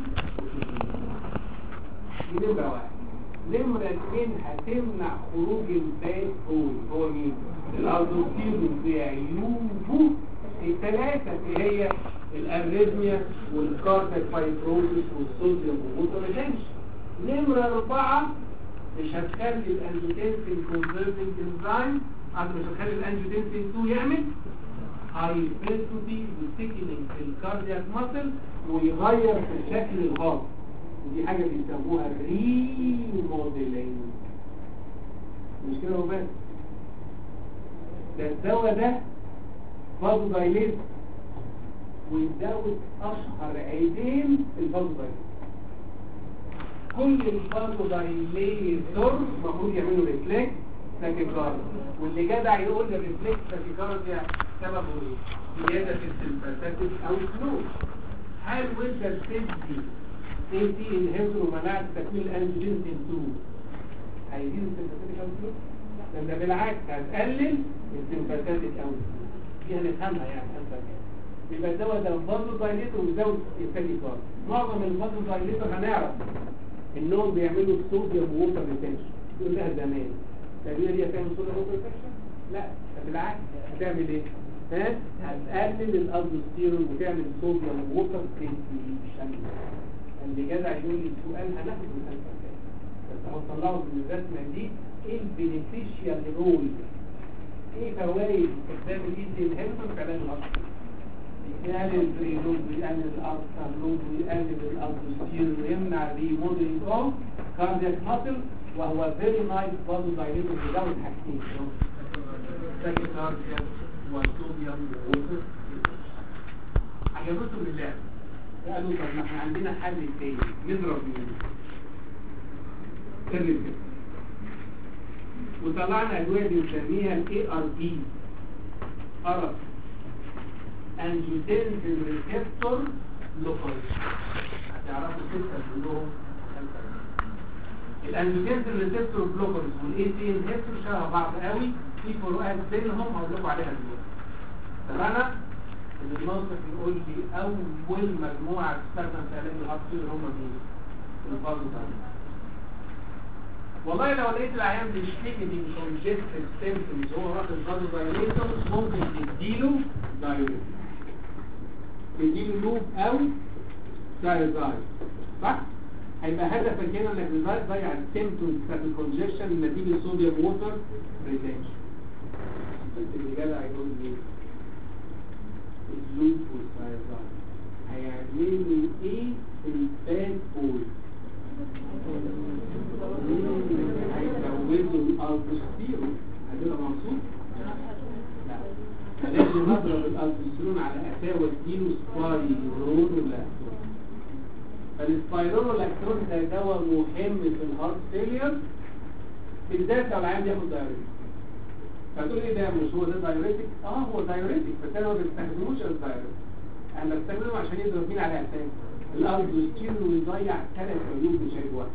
دي نمره واحد نمره اثنين هتمنع خروج الفات هول هو مين؟ الالدوستيرون بعيوبه الثلاثه اللي هي الاريزميا والكارتك فايبروزس والصوديوم ووتر نمرة أربعة مش هتخلي الانجيوتنسين كونفرتنج انزيم عشان مش هتخلي الانجيوتنسين 2 يعمل هايبرتروفي وستيكنينج في الكاردياك ماسل ويغير في شكل الهارت ودي حاجة بيسموها ريموديلينج مش كده وبس ده الدواء ده فازو دايليت ويزود اشهر عيدين في الفازو دايليت كل الفازو دايليتور المفروض يعملوا ريفلكس تاكيكارد واللي جدع يقول الريفلكس تاكيكارد سببه ايه؟ زياده في السمباثيك او فلو هل وانت بتدي اي تي انهبيتور ومنعت تكوين الانجيوتنسين 2 هيزيد السمباثيك او فلو؟ ده انت بالعكس هتقلل السمباثيك او فلو دي هنفهمها يعني هنفهمها يبقى الدواء ده فازو دايليتور وزود التاكيكارد معظم الفازو دايليتور هنعرف انهم بيعملوا صوديوم ووتر ريتنشن يقول لها زمان تقريبا هي تعمل صوديوم ووتر ريتنشن لا ده بالعكس هتعمل ايه ها هتقلل الالدوستيرون وتعمل صوديوم ووتر ريتنشن اللي جدع يقول لي السؤال هناخد من الفلسفه بس هوصلها من الرسمه دي ايه البينيفيشيال رول ايه فوائد استخدام الايزي انهبيتور في علاج الهارت يقلل البريلود ويقلل الارترلود ويقلل الالدوستيرون ويمنع ريموديلنج اوف كاردياك ماسل وهو فيري نايس بازو دايليتور بيزود حاجتين تاكيكارديا والصوديوم ووتر عجبتهم اللعبه قالوا طب ما احنا عندنا حل تاني نضرب مين الريسبت وطلعنا ادويه بنسميها الاي ار بي ارب انجيوتنسين ريسبتور لوكال هتعرفوا ستة كلهم الانجيوتنسين ريسبتور بلوكرز والاي تي انهبتور شبه بعض قوي في فروقات بينهم هقول لكم عليها دلوقتي اتفقنا ان الموصف يقول لي اول مجموعه تستخدم في علاج الهارت هم مين الفازو والله لو لقيت العيان بيشتكي من كونجستيف سيمبتومز هو واخد فازو دايليتورز ممكن تديله دايوريتك تديله لوب او دايزايد صح؟ هيبقى هدفك هنا انك ازاي تضيع السيمتومز بتاعت الكونجكشن نتيجه صوديوم ووتر ريتنشن بس اللي جدع يقول لي اللوب والدايزايد هيعمل لي ايه في الباد بول؟ هيزودوا الالبوستيرون هتبقى مبسوط؟ لا لازم نضرب الالبوستيرون على اساوة اديله سبايرون والاكترون فالسبايرون والاكترون ده دواء مهم في الهارت فيلير بالذات لو العيان بياخد دايوريتك فتقول ايه ده مش هو ده دايوريتك؟ اه هو دايوريتك بس انا ما بستخدموش از دايوريتك انا بستخدمه عشان يضرب مين على اساس الالبوستيرون ويضيع ثلاث عيوب مش عيب واحد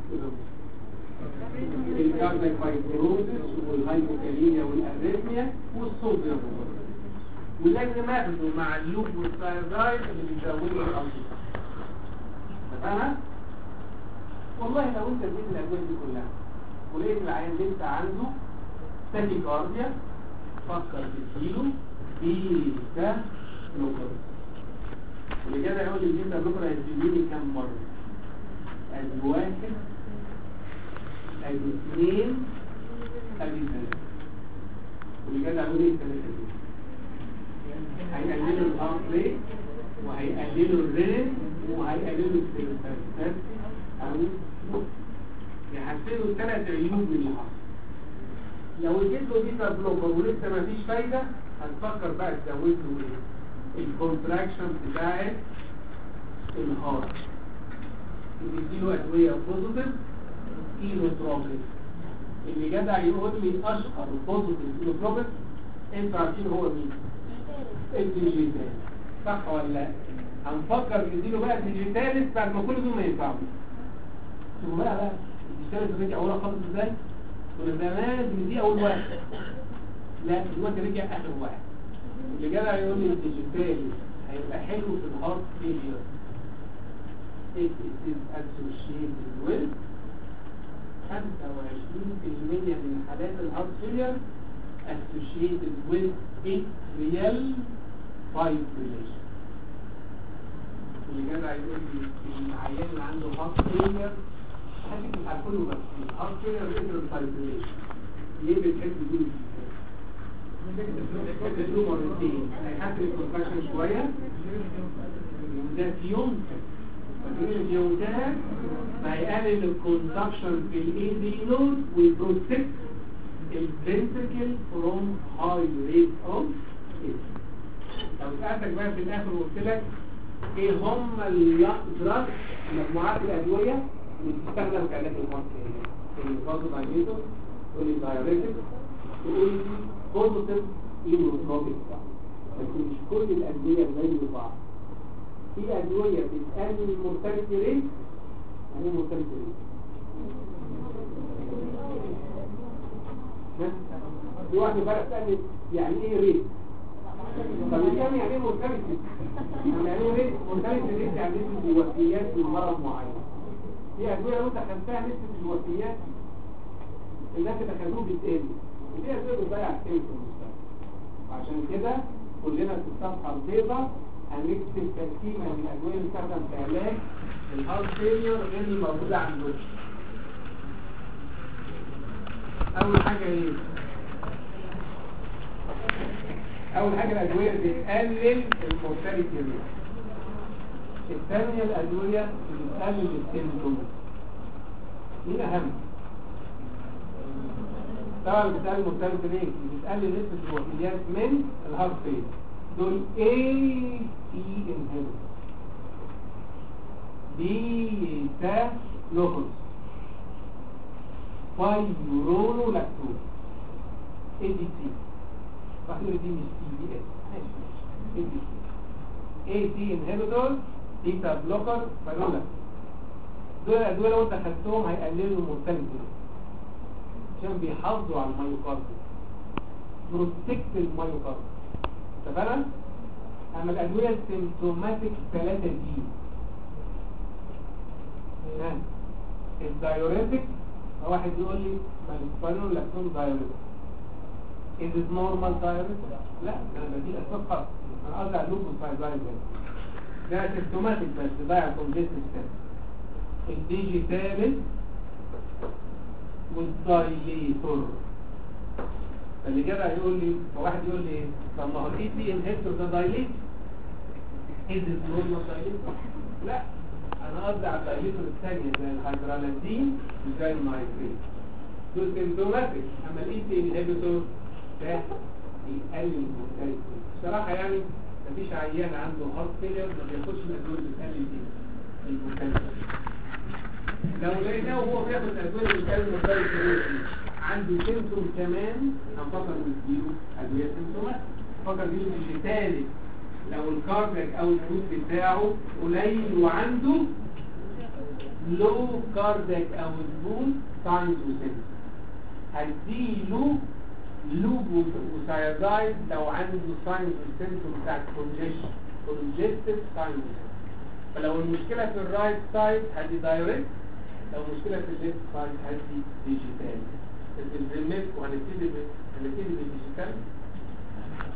الكاردياك فايبروزس والهايبوكاليميا والاريثميا والصوديوم ولازم اخده مع اللوب والثايرويد اللي بيزودوا الامراض تمام والله لو انت اديت الادويه دي كلها ولقيت العيان اللي انت عنده تاكيكارديا فكر تديله بيتا بلوكر واللي جاي يقول لي البيتا بلوكر هيديني كام مره ادي واحد ادي اثنين ادي ثلاثة واللي جدع يقول ايه الثلاثة دي هيقللوا الهارت ريت وهيقللوا الريت وهيقللوا السيروتات او يحسنوا ثلاث عيوب من اللي حصل لو اديت له بيتا بلوكر ولسه ما فيش فايده هتفكر بقى تزود له ايه الكونتراكشن بتاعت الهارت تديله ادويه بوزيتيف اينوتروبيك اللي جدع يقول لي اشهر بوزيتيف اينوتروبيك انتوا عارفين هو مين الديجيتال صح ولا لا هنفكر نديله بقى الديجيتالس بعد ما كل دول ما ينفعوا شوفوا بقى بقى الديجيتالس رجع اولها خالص ازاي كنا زمان بندي اول واحد لا دلوقتي رجع اخر واحد اللي جدع يقول لي الديجيتالس هيبقى حلو في الهارت فيلير it is associated with 25% من حالات الهارت فيلير associated with atrial fibrillation اللي جدع يقول لي العيان اللي عنده هارت فيلير حاجة مش على كله بس الهارت فيلير atrial fibrillation ليه بتحب تقول بتقول مرتين هيحسن الكونتراكشن شوية وده في يوم فاكرين اليوم ده هيقلل الكونتراكشن في الاي دي نود ويبروتكت الفنتركل فروم هاي ريت اوف لو سألتك بقى في الاخر وقلت لك ايه هم الدراج مجموعات الادويه اللي بتستخدم في علاج الهارت الفازو دايليتور تقول لي دايوريتك تقول لي بوزيتيف ايمونوتروبيك بس مش كل الادويه زي بعض في ادويه بتقلل المورتاليتي ريت يعني ايه مورتاليتي ريت في واحد بقى تسألني يعني ايه ريت طب يعني يعني ايه مورتاليتي يعني ايه ريت مورتاليتي ريت يعني نسبة الوفيات من مرض معين في ادوية لو انت خدتها نسبة الوفيات الناس اللي خدوه بتقل ودي ادوية بتضيع كتير في المستقبل عشان كده كلنا في الصفحة البيضاء هنكتب تركيبة من الادوية اللي بتستخدم في علاج الهارت فيلير غير الموجودة عندنا اول حاجة ايه اول حاجة الادوية بتقلل المورتاليتي ريت الثانية الادوية بتقلل السيمتوم مين اهم طبعا بتقلل المورتاليتي ريت بتقلل نسبة الوفيات من الهارت فيلير دول A T inhibitor بيتا لوكوز فايبرونو لاكتوز اي دي سي فاكر دي مش تي بي اس اي دي سي اي تي انهبيتور بيتا بلوكر فايبرونو دول الادويه لو انت خدتهم هيقللوا المورتاليتي عشان بيحافظوا على المايوكارديوم بروتكت المايوكارديوم اتفقنا اما الادويه السيمتوماتيك 3 دي ها الدايوريتك واحد يقول لي مالسبانول لاكتون دايوريتك is it normal diuretic لا انا بدي اسباب خاص انا قصدي على اللوبوس فايبرايز ده سيمتوماتيك بس ضايع كونجستيف ستيت الديجيتالس والدايليتور فاللي جدع يقول لي فواحد يقول لي طب ما هو الاي تي انهبيتور ده دايليت از ات نورمال دايليتور لا انا قصدي على الدايليتور الثانيه زي الهيدرالازين وزي النايتريت دول سيمتوماتيك اما الاي تي انهبيتور ده بيقلل المورتاليتي بصراحه يعني مفيش عيان عنده هارت فيلير ما بياخدش الادويه اللي بتقلل دي المورتاليتي لو لقيناه وهو بياخد الادويه اللي بتقلل المورتاليتي عنده سيمتوم كمان هنفكر نديله ادويه سيمتومات فكر نديله ديجيتالي لو الكاردياك او الفلوس بتاعه قليل وعنده لو كاردياك او البون ساينز وسيمتوم هديله لوب وسايدايد لو عنده ساينز وسيمتوم بتاع كونجيشن كونجستيف ساينز فلو المشكله في الرايت سايد هدي دايركت لو مشكله في الليفت سايد هدي ديجيتالي الزمات وهنبتدي هنبتدي بالديجيتال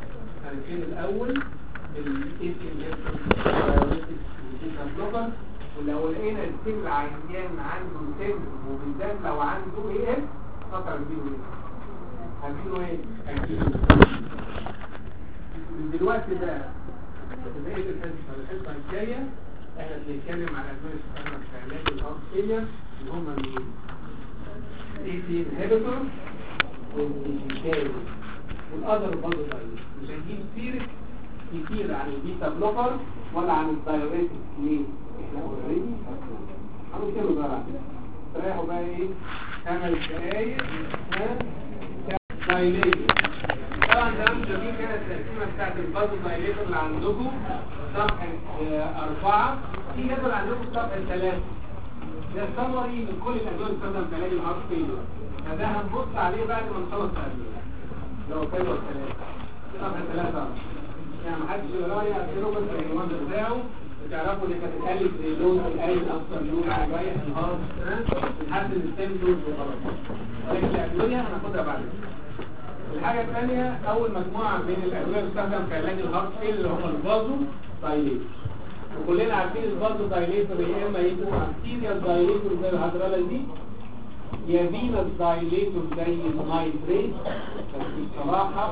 هنبتدي الاول بالاي سي ام اس بلوكر ولو لقينا السن العيان عنده سن وبالذات لو عنده ايه اس خطر هديله ايه هديله ايه هديله من دلوقتي بقى بقية الحصة الحصة الجاية احنا بنتكلم على ادوية استخدام في علاج الهارت فيلير اللي هم مين؟ اي تي انهبيتور والديجيتال والاذر برضه دايليت مش هنجيب سيرة كتير عن البيتا بلوكر ولا عن الدايوريتك ليه؟ احنا اوريدي هنتكلم بقى بعد كده تريحوا بقى ايه؟ خمس دقايق ها؟ دايليت طبعا ده مش دي كده التقسيمه بتاعت البازو دايليتور اللي عندكم صفحه آه، أربعة في جدول عندكم صفحه ثلاثة ده سمري من كل الادويه اللي بتستخدم في علاج الهارت فيلر فده هنبص عليه بعد ما نخلص الادويه لو كانوا ثلاثة صفحه ثلاثة يعني ما حدش يقرا لي اقفله بس العنوان بتاعه تعرفوا ان كانت الالف زي لون الالف اكثر لون رايح الهارت لحد الستيم لون وخلاص ولكن الادويه هناخدها بعد كده الحاجة الثانية أول مجموعة من الأدوية بتستخدم في علاج الهارت فيل اللي هم البازو دايليتور وكلنا عارفين البازو دايليتور يا إما يبقوا أرتيريال دايليتور زي الهيدراليز دي يا فينس دايليتور زي النايتريت بس بصراحة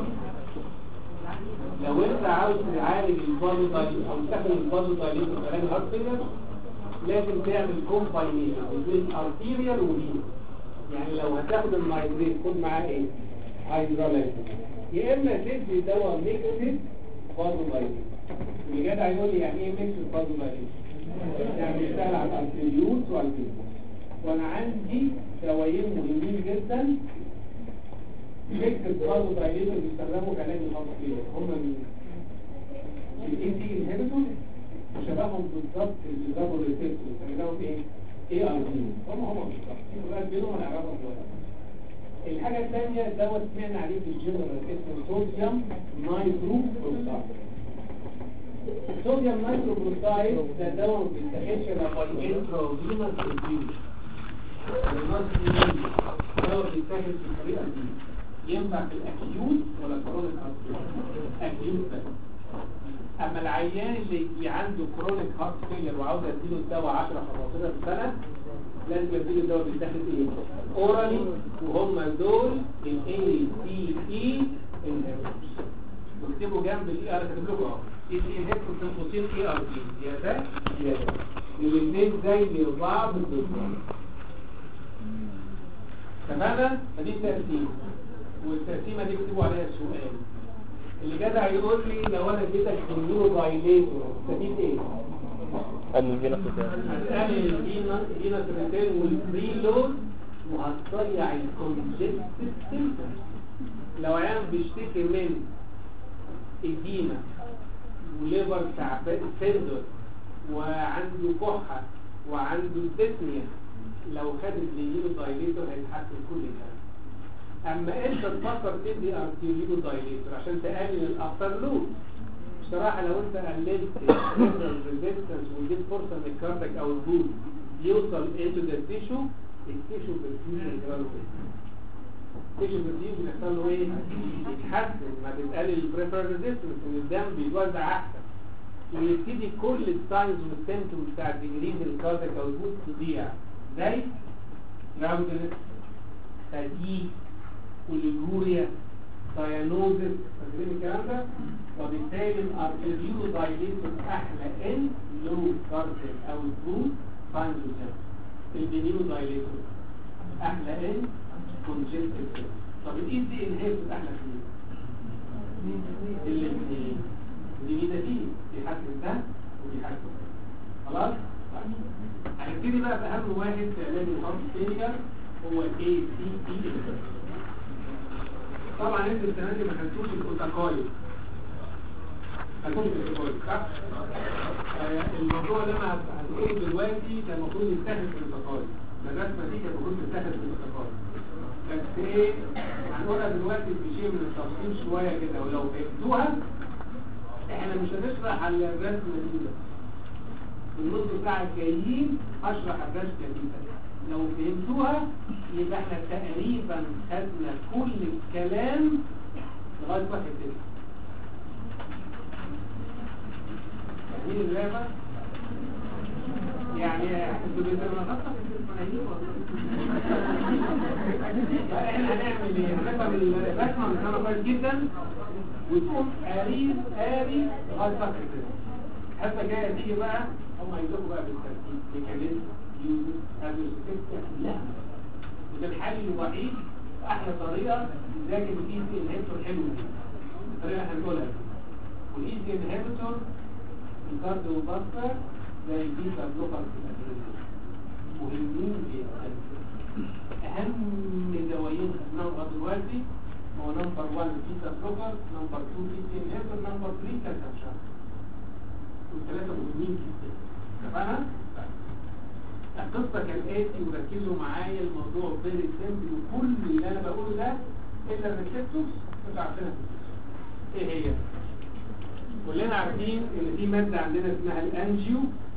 لو أنت عاوز تعالج البازو دايليتور أو تستخدم البازو دايليتور في علاج الهارت فيل لازم تعمل كومباينيشن بين أرتيريال وفينس يعني لو هتاخد النايتريت خد معاه إيه؟ هيدروليزيس يا اما تدي دواء ميكسد فازولايزيس اللي جدع يقول لي يعني ايه ميكسد فازولايزيس يعني بيشتغل على الانتريوت والفيزيوس وانا عندي دوايين مهمين جدا ميكسد فازولايزيس بيستخدموا كعلاج الهارت هم مين الاي تي انهبيتور شبههم بالظبط اللي بيضربوا الريسبتور بيستخدموا ايه اي ار دي هم هم بالظبط في فرق بينهم هنعرفهم دلوقتي الحاجة الثانية دواء سمعنا عليه في الجنرال اسمه صوديوم نايترو بروسايد الصوديوم نايترو بروسايد ده دواء ما بيتاخدش الا باي انترافينوس انفيوجن دواء بيتاخد في الطريقة دي ينفع في الاكيوت ولا كرونيك هارت اكيوت بس اما العيان اللي اللي عنده كرونيك هارت فيلر وعاوز اديله الدواء 10 15 سنه لازم يديله الدواء بيتاخد ايه اورالي وهم دول الاي سي اي انهبيتورز واكتبوا جنب الاي ار كاتب لكم اهو اي سي انهبيتورز بين قوسين اي ار بي زياده زياده الاثنين زي بعض بالظبط تمام فدي التقسيمه والتقسيمه دي اكتبوا عليها السؤال اللي جدع يقول لي لو انا اديتك النيورو دايليتور تستفيد ايه؟ الفينوس هتقلل الفينوس ريتين والفري لود وهتضيع الكونجستيف سيمبتومز لو عيان بيشتكي من اديمة وليفر تعبان سندر وعنده كحة وعنده ديسنيا لو خد الفينيلو دايليتور هيتحسن كل الكلام اما انت تفكر تدي ارتيوليو دايليتور عشان تقلل الافتر لود بصراحة لو انت قللت الريزيستنس واديت فرصة ان الكاردك او البول يوصل into the tissue التيشو بالفيوجن يجراله ايه؟ التيشو بالفيوجن يحصل له ايه؟ يتحسن ما تتقلل البريفر ريزيستنس ان الدم بيتوزع احسن ويبتدي كل الساينز والسيمتومز بتاعت تجريد الكاردك او البول تضيع زي راودنس تدقيق وليجوريا سايانوزس فاكرين الكلام ده وبالتالي الارتيريو دايليتور احلى ان لو كارتل او البروت فانجوسن الفينيو دايليتور احلى ان كونجستيف طب الاي دي انهيبت احلى فين الاثنين دي بيدافين بيحسن ده وبيحسن ده خلاص طيب. هنبتدي بقى باهم واحد في علاج الهارت فيلير هو الاي سي تي طبعا انت السنه دي ما خدتوش البروتوكول خدتوش البروتوكول صح آه، الموضوع اللي انا هتقوله دلوقتي كان المفروض يتاخد في البروتوكول الرسمه دي كانت المفروض تتاخد في البروتوكول بس ايه هنقولها دلوقتي بشيء من التفصيل شويه كده ولو فهمتوها احنا مش هنشرح على الرسمه دي بس النص ساعه الجايين هشرح الرسمه دي بس لو فهمتوها يبقى احنا تقريبا خدنا كل الكلام لغايه واحد كده فاهمين اللعبه يعني انتوا بتتناقصوا في المناهيج احنا هنعمل ايه؟ هنفهم الرسمه ونفهمها كويس جدا وتقوم قاري قاري لغايه فخر كده الحصه الجايه تيجي بقى هم هيدوكوا بقى بالترتيب ميكانيزم يوزر ادوس لا وده الحل الوحيد احلى طريقه ذاكر فيه الانهبيتور حلو دي الطريقه اللي هنقولها والايزي انهبيتور الكارديو باستر زي البيتا بلوكر في الادرينالين مهمين جدا اهم دوايين خدناهم لغايه دلوقتي هو نمبر 1 البيتا بلوكر نمبر 2 بيتا انهبيتور نمبر 3 كالسيوم والثلاثه مهمين جدا اتفقنا؟ القصة كالآتي وركزوا معايا الموضوع فيري سيمبل وكل اللي أنا بقوله ده إلا الريسبتورز انتوا عارفينها إيه هي؟ كلنا عارفين إن في مادة عندنا اسمها الأنجيو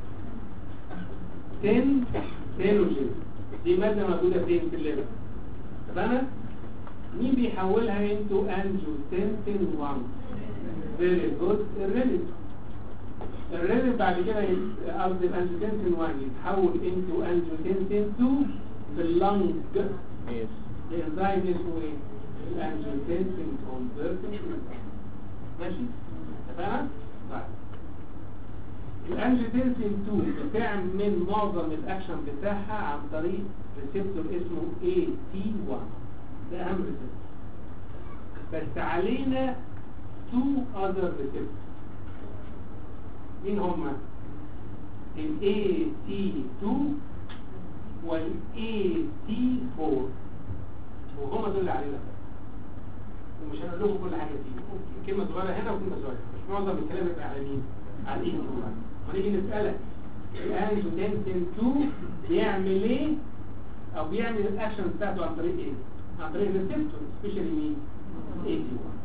تين تينوجين دي مادة موجودة فين في الليبر فأنا مين بيحولها انتو أنجيو تين تين 1 فيري جود الريليت الريزم بعد كده قصدي الانجيوتنسين 1 يتحول انتو انجيوتنسين 2 في اللنج يس الانزيم اسمه ايه؟ الانجيوتنسين كونفرتنج ماشي؟ اتفقنا؟ طيب الانجيوتنسين 2 بتعمل معظم الاكشن بتاعها عن طريق ريسبتور اسمه AT1 ده اهم ريسبتور بس علينا two other receptors مين هما ال AT2 وال AT4 وهما دول اللي علينا ومش هنقول لكم كل حاجه فيه كلمه صغيره هنا وكلمه صغيره مش معظم الكلام يبقى على مين على الاي 2 ونيجي نسالك الانجيوتنسين 2 بيعمل ايه او بيعمل الاكشن بتاعته عن طريق ايه عن طريق الريسبتور سبيشالي مين ال AT1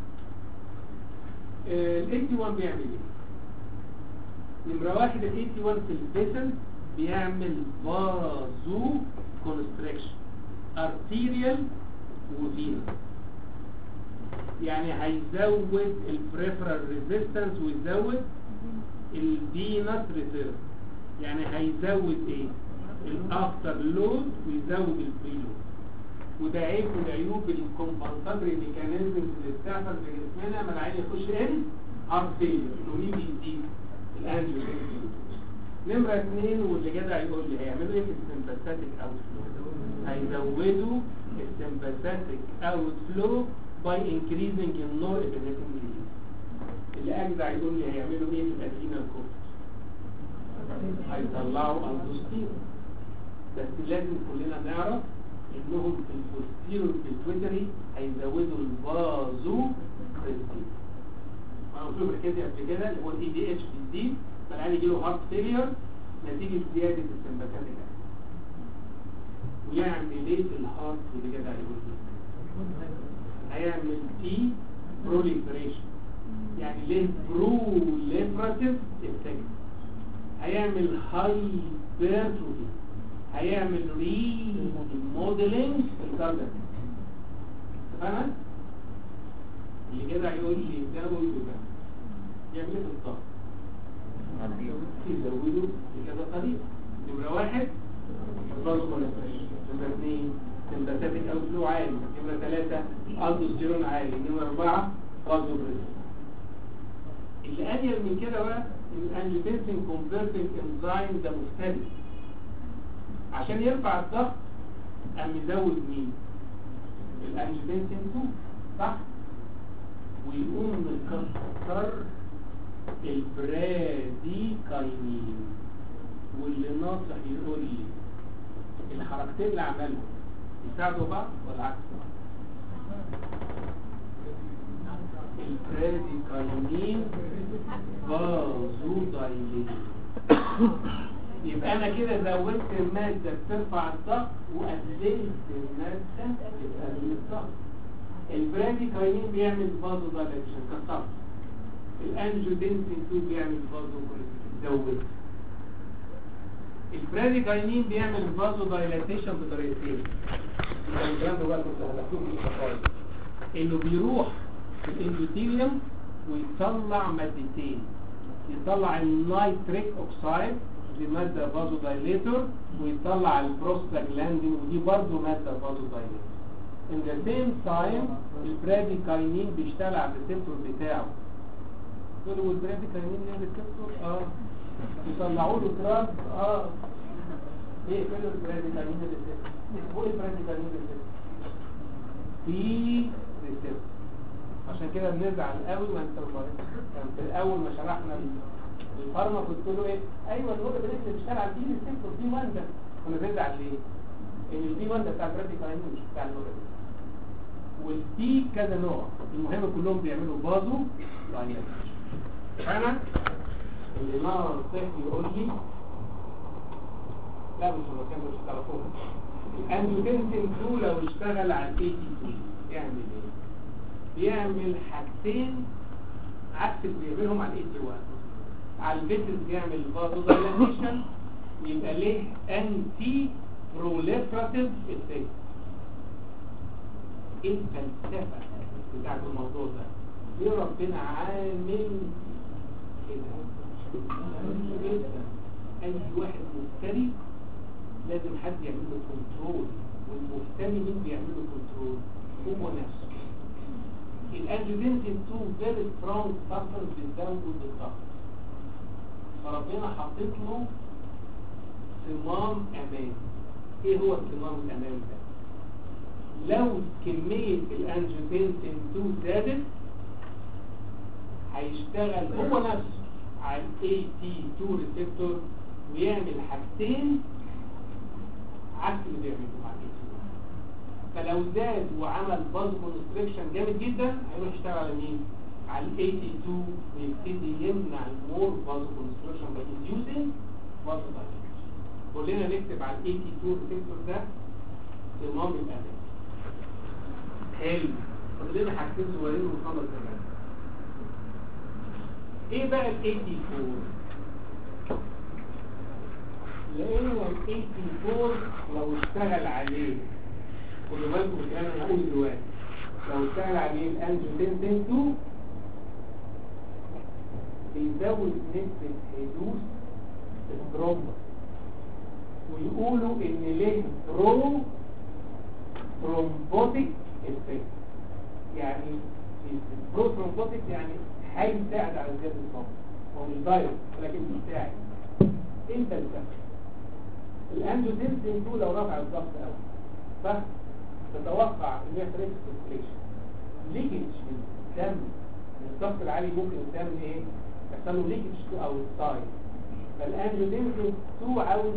ال AT1 بيعمل ايه نمرة واحد ال 81 في الفيسل بيعمل فازو كونستريكشن ارتيريال وفينا يعني هيزود البريفرال ريزيستنس ويزود الفينس ريزيرف يعني هيزود ايه الافتر لود ويزود البريلود وده عيب من عيوب الكومبنساتوري ميكانيزمز اللي بتحصل في جسمنا لما العين يخش ان هارت فيلير انه مين بيزيد الانجيو نمرة اثنين واللي جدع يقول لي هيعملوا ايه في السمباثيك اوت فلو هيزودوا السمباثيك اوت فلو باي انكريزنج النور ابنيتنج ريليز اللي اجدع يقول لي هيعملوا ايه في الادرينال كورتكس هيطلعوا اندوستين بس لازم كلنا نعرف انهم في البوستيرور بيتويتري هيزودوا الفازو بريستين انا قلت لكم الحكايه دي قبل كده اللي هو الاي دي اتش بيزيد فالعيان يجي له هارت فيلير نتيجه زياده السمباثيك ويعمل ايه في الهارت اللي جدع يقول هيعمل تي بروليفريشن يعني ليه بروليفراتيف افكت هيعمل هايبرتروفي هيعمل ري موديلنج في الكاردياك اتفقنا؟ اللي كده هيقول لي ده انا بقول له ده يعمل ايه في الضغط يزودوا بكذا طريقه نمره واحد برضه كوليسترول نمره اثنين سمباثيك او فلو عالي نمره ثلاثه الدوستيرون عالي نمره اربعه برضه بريس اللي اجل من كده بقى ان الانجيوتنسين كونفرتنج انزيم ده مختلف عشان يرفع الضغط قام يزود مين الانجيوتنسين 2 صح ويقوم مكسر البراديكاينين واللي ناصح يقول لي الحركتين اللي عملهم يساعدوا بعض ولا عكس بعض البراديكاينين فازو دايليت يبقى انا كده زودت المادة بترفع الضغط وقللت المادة بتقلل الضغط البراديكاينين بيعمل فازو دايليشن كسرت الانجيوتنسين 2 بيعمل فازو زود البراديكاينين بيعمل فازو دايلاتيشن بطريقتين الكلام ده بقى كنت هدخله في الخصائص انه بيروح في الاندوثيليوم ويطلع مادتين يطلع النايتريك اوكسايد لمادة فازو دايليتور ويطلع البروستاجلاندين ودي برضه مادة فازو دايليتور in the same time البراديكاينين بيشتغل على الريسبتور بتاعه تقول له البراديكاينين ليه ريسبتور اه يطلعوا له دراج اه ايه كده البراديكاينين ريسبتور هو البراديكاينين ريسبتور في ريسبتور عشان كده بنزعل قوي ما انت كان في الاول ما شرحنا الفارما قلت له ايه ايوه الوجه بنكتب بيشتغل على الدي ريسبتور دي 1 ده كنا بنزعل ليه ان الدي 1 ده بتاع البراديكاينين مش بتاع الوجه والدي كذا نوع المهم كلهم بيعملوا بازو دايلاتيشن انا اللي نرى الطفل يقول لي لا مش المكان مش تعرفوه الانجيوتنسين 2 لو اشتغل على الاي تي 2 يعمل ايه بيعمل حاجتين عكس اللي بيعملهم على الاي تي 1 على الفيتس بيعمل بازو دايلاتيشن يبقى ليه انتي بروليفراتيف افكت ايه الفلسفه بتاعت الموضوع ده ليه ربنا عامل كده جدا اي واحد مفتري لازم حد يعمل له كنترول والمفتري مين بيعمل له كنترول هو نفسه الانجيوتنسين 2 فيري سترونج سبستنس بتزود الضغط فربنا حاطط له صمام امان ايه هو الصمام الامان ده لو كمية الانجيوتنسين 2 زادت هيشتغل هو نفسه على ال AT2 ريسبتور ويعمل حاجتين عكس اللي بيعمله مع ال فلو زاد وعمل باز كونستريكشن جامد جدا هيروح يشتغل على مين؟ على ال AT2 ويبتدي يمنع المور باز كونستريكشن باي inducing باز كلنا نكتب على ال AT2 ريسبتور ده صمام الامان حلو فاضل لنا حاجتين صغيرين ونخلص كمان ايه بقى ال 84 لان ال 84 لو اشتغل عليه خدوا بالكم من الكلام اللي هقوله دلوقتي لو اشتغل عليه الانجيوتنسين 2 بيزود نسبة حدوث الترومبا ويقولوا ان ليه برو ترومبوتيك افكت يعني برو ترومبوتيك يعني هيساعد على زيادة الضغط هو مش دايركت ولكن بيساعد انت السبب الانجيوتنسين 2 لو رفع الضغط قوي بس تتوقع ان يحصل سيركيليشن ليكج من الدم من الضغط العالي ممكن الدم ايه يحصل له ليكج تو اوتسايد فالانجيوتنسين 2 عاوز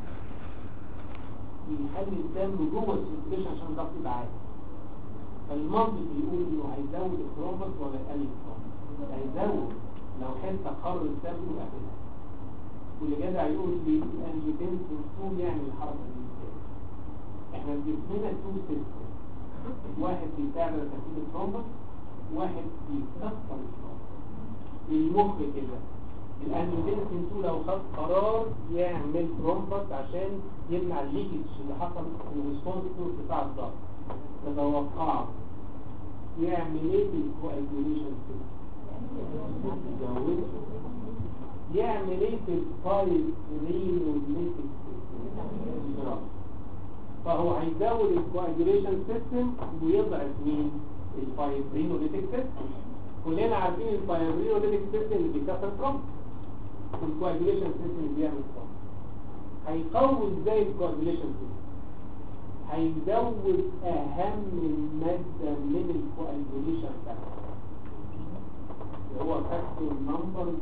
يخلي الدم جوه السيركيليشن عشان الضغط يبقى عالي فالمنطق بيقول انه هيزود الثرومبس ولا يقلل الثرومبس هيزود لو حته خر الدم يبقى كده واللي جدع يقول لي الانجيوتنسين 2 يعمل الحركه دي ازاي احنا جسمنا تو سيستم واحد بيساعد على تركيب الثرومبس واحد بيكسر الثرومبس المخ كده الانجيوتنسين 2 لو خد قرار يعمل ثرومبس عشان يمنع الليكج اللي حصل في الريسبونس تو ارتفاع الضغط تتوقعوا يعمل ايه في الكواجوليشن يزوده يعمل ايه في الفايل رينوليتك سيستم فهو هيزود الكواجوليشن سيستم ويضعف مين الفايل رينوليتك سيستم كلنا عارفين الفايل رينوليتك سيستم اللي بيكسر ترومب والكواجوليشن سيستم اللي بيعمل ترومب هيقوي ازاي الكواجوليشن سيستم هيزود اهم المادة من الكواجوليشن فاكتور اللي هو فاكتور نمبر 1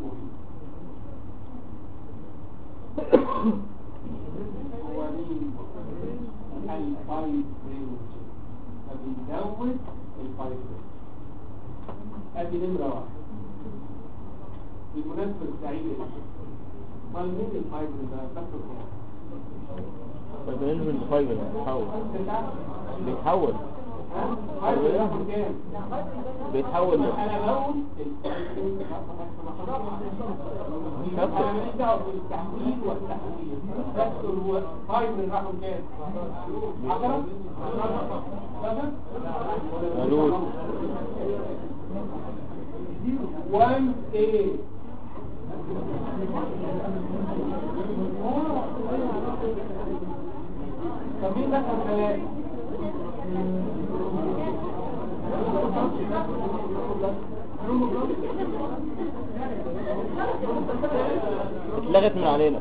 هو مين الفايبرينوجين فبيزود الفايبرين ادي نمرة واحد بالمناسبة السعيدة امال مين الفايبرين ده فاكتور كام؟ فايبرين من فايبر بيتحول تسعة؟ بيتحول ها؟ فايبرين رقم كام؟ بيتحول انا بقول انا ماليش دعوه بالتحويل والتحويل فاكتور هو فايف من رقم كام 10 ملوش. 1 a طب مين دخل ثلاثة؟ اتلغت من علينا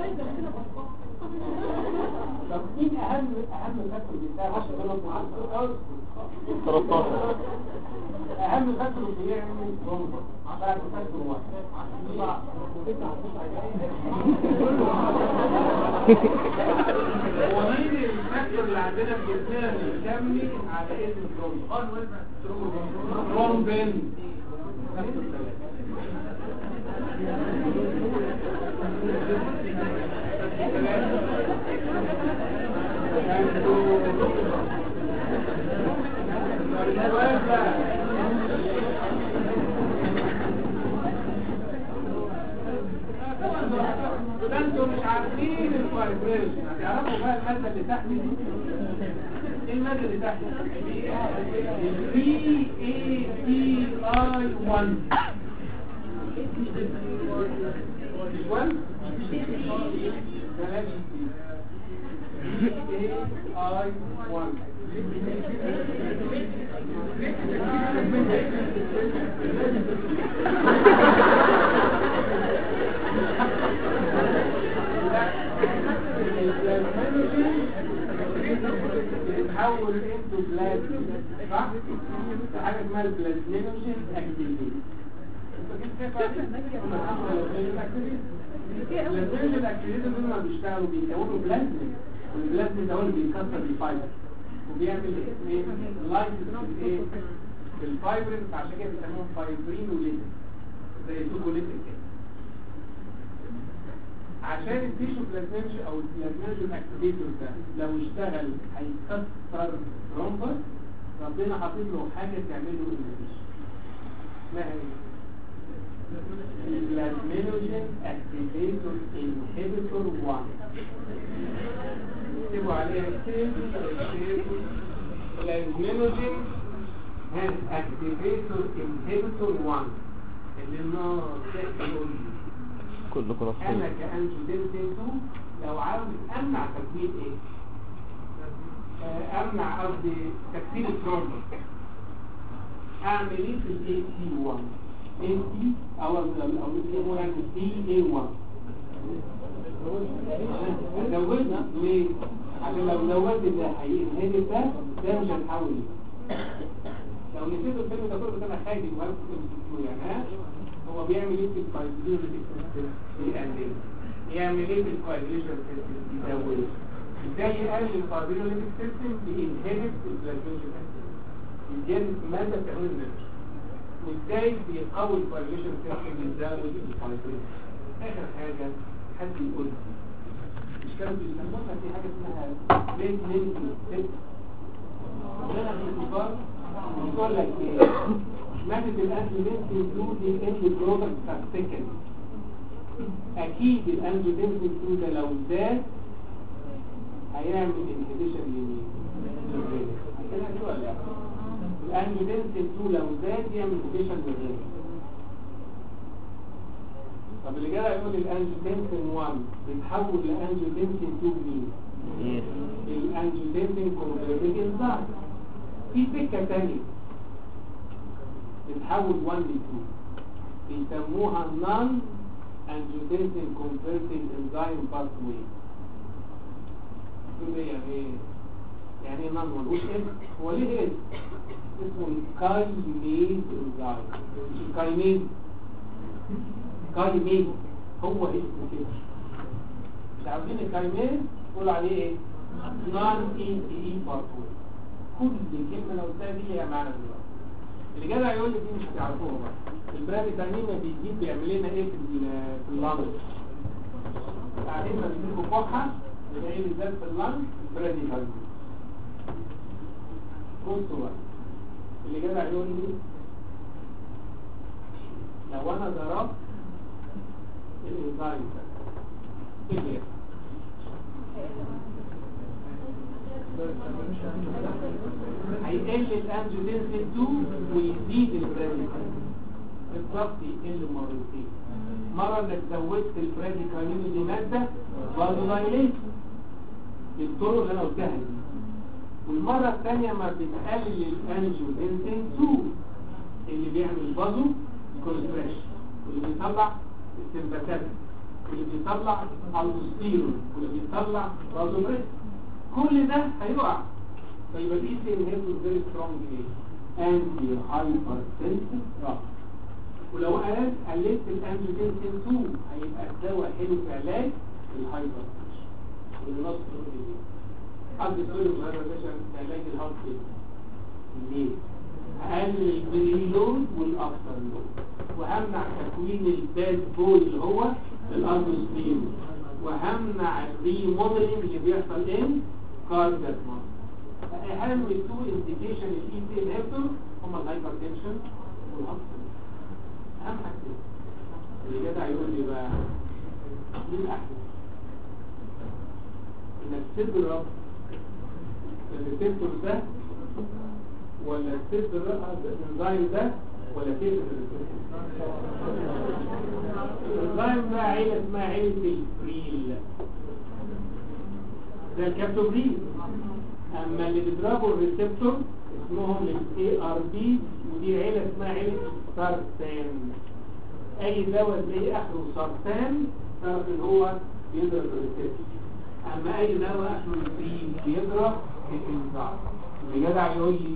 طب مين اهم اهم فاكتور بتاع عشان انا معاك 13 اهم فاكتور بيعمل بومب بعد فاكتور واحد هو مين الفاكتور اللي عندنا في جسمنا بنسمي على اسم ترومبين ترومبين فاكتور ثلاثة. ده انتوا مش عارفين الفايبريشن هتعرفوا بقى المادة اللي تحت دي ايه المادة اللي تحت دي بي اي تي اي 1 مش 1 بلاش بي اي 1 بيتحول انتو بلازم صح؟ في حاجة اسمها البلازمينوجين اكتيفيتي البلازمينوجين اكتيفيتي دول ما بيشتغلوا بيكونوا بلازم والبلازم ده هو اللي بيكسر الفايبر وبيعمل ايه؟ لايسيس في ايه؟ في الفايبرين عشان كده بيسموهم فايبرين وليتك زي سوكوليتك كده عشان التيشو بلازمينج او البلازمينج اكتيفيتور ده لو اشتغل هيكسر رومبس ربنا حاطط له حاجه تعمل له انهبيشن اسمها ايه؟ البلازمينوجين اكتيفيتور انهبيتور 1 اكتبوا عليها بلازمينوجين اكتيفيتور انهبيتور 1 اللي النار تحت كله انا كوليسترول كانجيودنسين 2 لو عاوز امنع تكوين ايه آه، امنع قصدي تكسير الترومبس اعمل ايه في الاي تي 1 اي تي او او او يعني تي اي 1 زودنا ليه عشان لو زودت ده هينهدف ده ده مش هتحول لو نسيت الفيلم ده كله بس انا خايف وعارف يعني ها هو بيعمل ايه في الكواليفيكيشن سيستم بيقلل يعمل ايه في الكواليفيكيشن سيستم بيزود ازاي يقلل الكواليفيكيشن سيستم بينهبت البلازمينجن بيزيد ماده تكون النفس وازاي بيقوي الكواليفيكيشن سيستم بيزود الكواليفيكيشن اخر حاجه حد يقول لي مش كانوا بيسموها في حاجه اسمها بليت لينك سيستم لنا في الكبار بيقول لك ايه مادة الانجيودنسين 2 دي انتي برودكت بتاع السكن اكيد الانجيودنسين 2 ده لو زاد هيعمل انهبيشن لمين؟ للغيرك كده شو ولا لا؟ الانجيودنسين 2 لو زاد يعمل انهبيشن للغيرك طب اللي جاي يقول الانجيودنسين 1 بيتحول لانجيودنسين 2 مين؟ يس الانجيودنسين كونفرتيج انزايم في سكة تانية بتحول 1 ل 2 بيسموها نون angiotensin converting enzyme pathway تقول ايه يعني ايه يعني ايه نون ملوش اسم هو ليه اسم اسمه الكايميز انزايم مش الكايميز كايميز هو اسمه كده مش عارفين الكايميز تقول عليه ايه نون اي تي اي باثوي كل كلمه لو قلتها دي ليها معنى دلوقتي اللي جدع يقول لي دي مش هتعرفوها بقى البراد التانيمة بيجيب بيعمل لنا ايه في ال- في اللانج بعدين ما بيجيبوا كحة بنلاقي لي بالذات في اللانج البراد التانيمة بصوا بقى اللي جدع يقول لي لو انا ضربت الانزيم ده ايه اللي يحصل؟ هيقل الانجيوتنسين 2 ويزيد البراديكال الضغط يقل مرتين مرة انك زودت البراديكالين دي مادة فازولايليت بالطرق اللي انا قلتها دي والمرة الثانية ما بتقلل الانجيوتنسين 2 اللي بيعمل بازو كونستريشن واللي بيطلع السمباتات واللي بيطلع الدوستيرون واللي بيطلع بازوبريس كل ده هيقع فيبقى الاي سي انهبيتور فيري سترونج ايه انتي هايبر سنسيف ولو قلت قللت الانجيوتنسين 2 هيبقى الدواء حلو في علاج الهايبر تنشن والنص دي حد يقول له هذا عشان علاج الهارت فيل ليه؟ هقلل البريلود والافتر لود وهمنع تكوين الباد بول اللي هو الاندوستريم وهمنع الريموديلنج اللي بيحصل ان كاردياك ماسل اهم تو انديكيشن الاي سي انهبيتور هم الهايبرتنشن والهارت اهم حاجتين اللي جدع يقول لي بقى مين احسن انك تضرب الريسبتور ده ولا تضرب الانزيم ده ولا تقفل الانزيم ده عيلة اسمها عيلة الفريل ده الكابتوبريل اما اللي بيضربوا الريسبتور اسمهم الاي ار بي ودي عيلة اسمها عيلة السارتان اي دواء تلاقيه اخره سارتان تعرف ان هو بيضرب الريسبتور اما اي دواء اخره الفريل بيضرب الانزيم اللي جدع يقول لي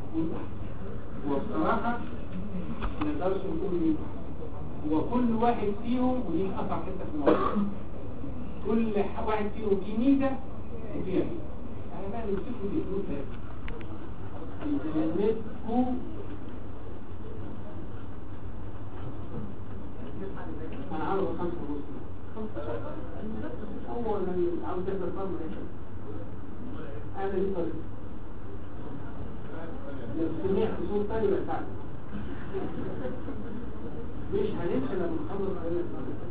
وبصراحة ما نقدرش نقول ايه هو كل واحد فيهم ودي اصعب حته في الموضوع كل ح- واحد فيهم فيه ميزه وفيها ميزه انا بقى نمسكوا الاثنين ده نمسكوا انا عاوز خمسة ونص هو اللي عاوز يحضر فرم انا لسه لو سمعت صوت تاني بساعدك مش هنمشي لما نخلص علينا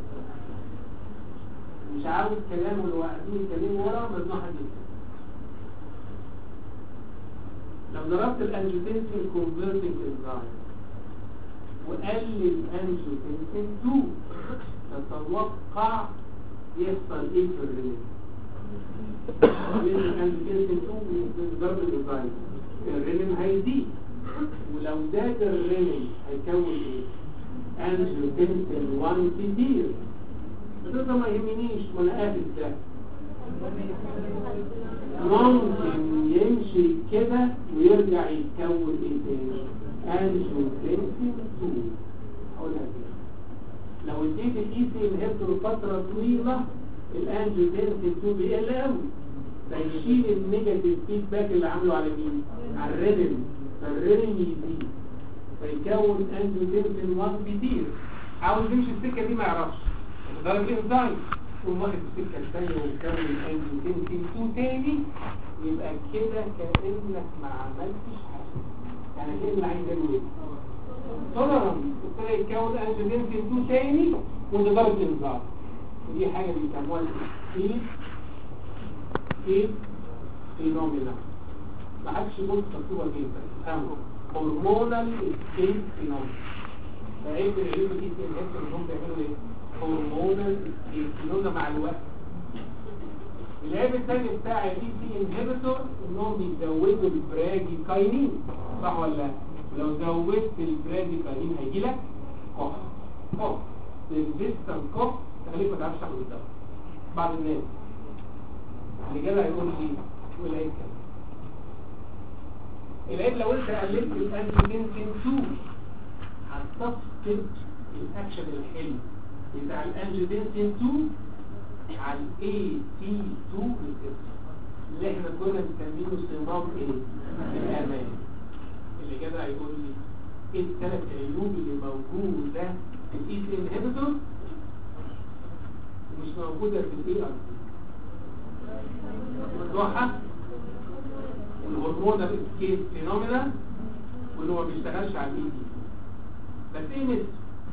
مش عاوز كلام واللي قاعدين يتكلموا ورا ممنوع حد يتكلم لو ضربت الانجيوتنسين كونفرتنج انزايم وقلل الانجيوتنسين 2 تتوقع يحصل ايه في الريليز لان الانجيوتنسين 2 ضرب الانزايم الرينين هيزيد ولو زاد الرينين هيكون ايه انجيوتنسين 1 كتير بس ده ما يهمنيش وانا قابل ده ممكن يمشي كده ويرجع يتكون ايه تاني انجيوتنسين 2 هقولها كده لو اديت الاي سي انهبتور فتره طويله الانجيوتنسين 2 بيقل قوي فيشيل النيجاتيف فيدباك اللي عامله على مين على الرينين فالرينين يزيد فيكون انجيوتنسين 1 كتير عاوز يمشي السكه دي ما يعرفش درجه الانزيم يقوم واخد السكه الثانيه ويكون انجيوتنسين 2 تاني يبقى كده كانك ما عملتش حاجه يعني كان اللي عايز يعمل ايه تولرنس ابتدى يتكون انجيوتنسين 2 تاني وده درجه الانزيم ودي حاجه بيسموها السبيد سبيد فينومينا ما حدش يقول مكتوبه جدا فهموا هرمونال سبيد فينومينا فعيب العيوب دي في الهيستر ان هم بيعملوا ايه هرمونال سبيد فينومينا مع الوقت العيب الثاني بتاع الاي سي انهبيتور انهم بيزودوا البراجي كاينين صح ولا لا لو زودت البراجي كاينين هيجي لك كوف كوف الفيستن كوف تخليك ما تعرفش تاخد الدواء بعض الناس الرجاله هيقول لي يقول العيب كده العيب لو انت قللت الانجيوتنسين 2 هتفقد الاكشن الحلو بتاع الانجيوتنسين 2 على الاي تي 2 ريسبتور اللي احنا كنا مسمينه صمام ايه الامان اللي كده هيقول لي ايه الثلاث عيوب اللي موجوده في الاي تي انهبيتور مش موجوده في الاي ار مفتوحه والهرمون الاسكيب فينومينا واللي ما بيشتغلش على الاي تي بس ايه نسبه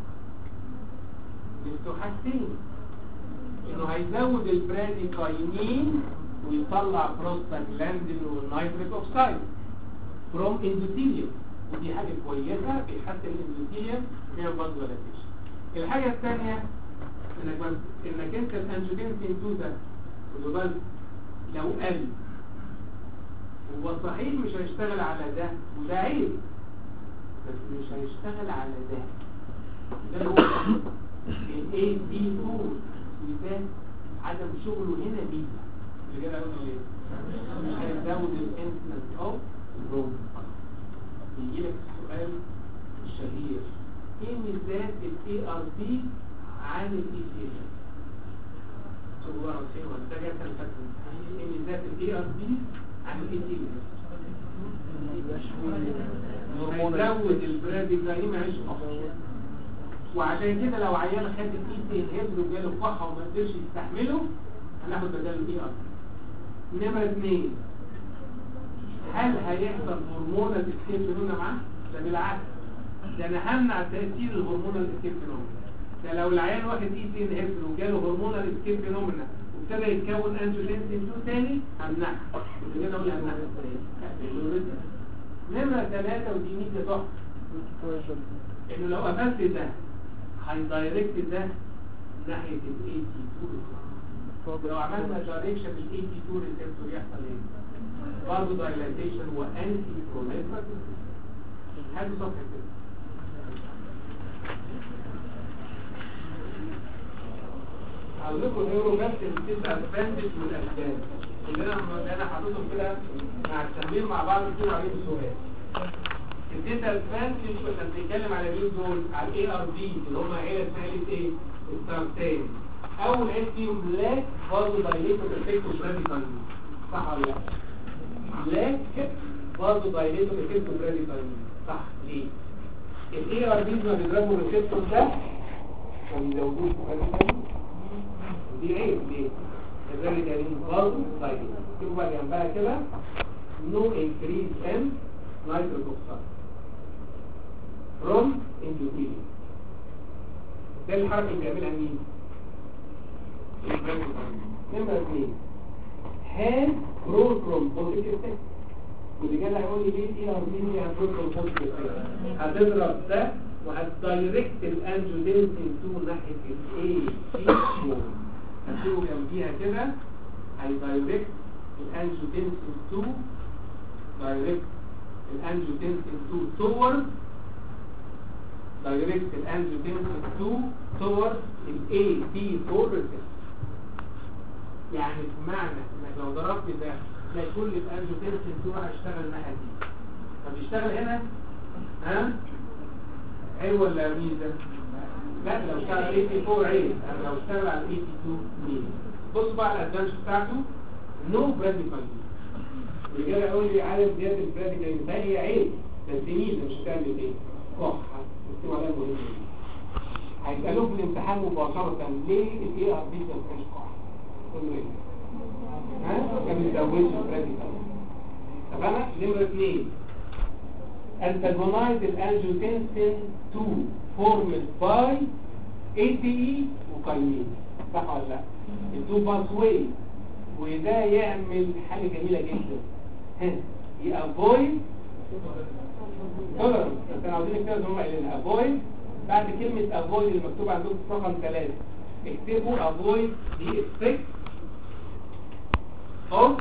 نسبه حاجتين انه هيزود البراديكاينين ويطلع بروستاجلاندين والنيتريك اوكسايد فروم اندوثيليوم ودي حاجة كويسة بيحسن الاندوثيليوم وبيعمل برضه دايلاتيشن الحاجة الثانية انك بس انك انت الانجيوتنسين 2 ده خدوا بالك لو قل هو صحيح مش هيشتغل على ده وده عيب بس مش هيشتغل على ده ده هو الاي بي 2 وده عدم شغله هنا بيه اللي كده قلنا ليه مش هيزود الانسنس اوف روم يجي لك السؤال الشهير ايه ميزات الاي ار بي عن الاي سي ال شوفوا بقى فين ولا ده جاي كان فاكر ايه ميزات الاي ار بي عن الاي سي ال هيزود البراديكايم عيش افضل وعشان كده لو عيان خد الاي سي ال وجاله كحه وما قدرش يستحمله هناخد بداله الاي ار بي نمرة اثنين هل هيحصل هرمونال اسكيب فينومينا معاه؟ ده بالعكس ده انا همنع تأثير الهرمونال اسكيب فينومينا ده لو العيان واخد اي سي انهبيتور وجاله هرمونال اسكيب فينومينا وابتدى يتكون انجيوتنسين 2 تاني همنعها اللي كده اقول همنعها نمرة ثلاثة ودي ميزة تحفة انه لو قفلت ده هيدايركت ده ناحية الاي تي 2 لو عملنا دايركشن بالاي تي 2 ريسبتور يحصل ايه؟ برضه دايلاتيشن وانتي بروليفراتيف هذه صفحة كده هقول لكم نيورو بس التسع ادفانتج والاسباب كلنا انا حاططهم كده مع التمرين مع بعض كده عليهم سؤال الداتا ادفانتج كنا بنتكلم على مين دول على الاي ار بي اللي هم عيله ثالث ايه الستارتين اول عيل فيهم بلاك برضه دايليتور افكت براديكال صح ولا لا بلاك برضه دايليتور افكت براديكال صح ليه الاي ار بي ما بيضربوا الريسبتور ده ما بيزودوش براديكال دي عيب ليه الراديكال برضه دايليتور شوفوا بقى جنبها كده no increase in nitric oxide from endothelium ده الحركة اللي بيعملها مين؟ نمرة اثنين has growth from positive effect واللي جاي هيقول لي ليه ايه ار بي دي هتجرو from positive effect هتضرب ده وهتدايركت الانجيوتنسين 2 ناحية الاي سي 4 هتسيبه جنبيها كده هيدايركت الانجيوتنسين 2 دايركت الانجيوتنسين 2 toward direct الانجيوتنسين 2 toward ال AT4 receptor يعني بمعنى انك لو ضربت ده تلاقي كل الانجيوتنسين 2 راح يشتغل الناحيه دي طب يشتغل هنا ها عيب ولا ميزه لا لو اشتغل على AT4 عيب انا لو اشتغل على AT2 ميزه بص بقى على الادفانتج بتاعته نو براديكال الرجاله يقول لي عارف زياده البراديكال ده هي عيب بس ميزه مش هتعمل ايه كحه تكتبوا عليها مهمه هيسالوه في الامتحان مباشره ليه الاي ار بي ما كانش كحه قول له ايه ها ما بيزودش البراديكال طب انا نمره اثنين antagonize الانجيوتنسين 2 formed by ATE وكاينين صح ولا لا التو باس واي وده يعمل حاجة جميلة جدا ها يأفويد تولرنس بس انا عاوزين نكتب هم قايلين افويد بعد كلمة افويد المكتوب عندكم في رقم ثلاثة اكتبوا افويد the effect of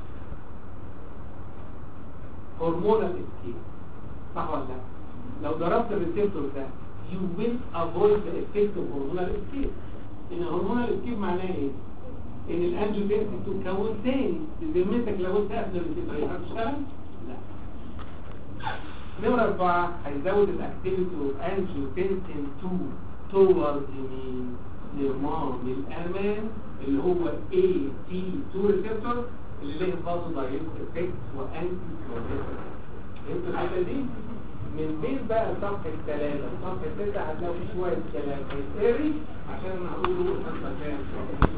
hormonal escape صح ولا لا؟ لو ضربت الريسبتور ده you will avoid the effect of hormonal escape ان hormonal escape معناه ايه؟ ان الانجيوتنسين تتكون تاني بذمتك لو انت قبل الريسبتور هتشتغل؟ لا نمرة أربعة هيزود الأكتيفيتي اوف أنجيوتنسين 2 towards يمين نظام الأمان اللي هو AT2 ريسبتور اللي ليه فازو دايركت افكت وأنتي كلوريتر فهمتوا الحتة دي؟ من بين بقى صفحة ثلاثة صفحة ستة هتلاقوا في شوية كلام هيتقري عشان أنا هقوله خمسة كام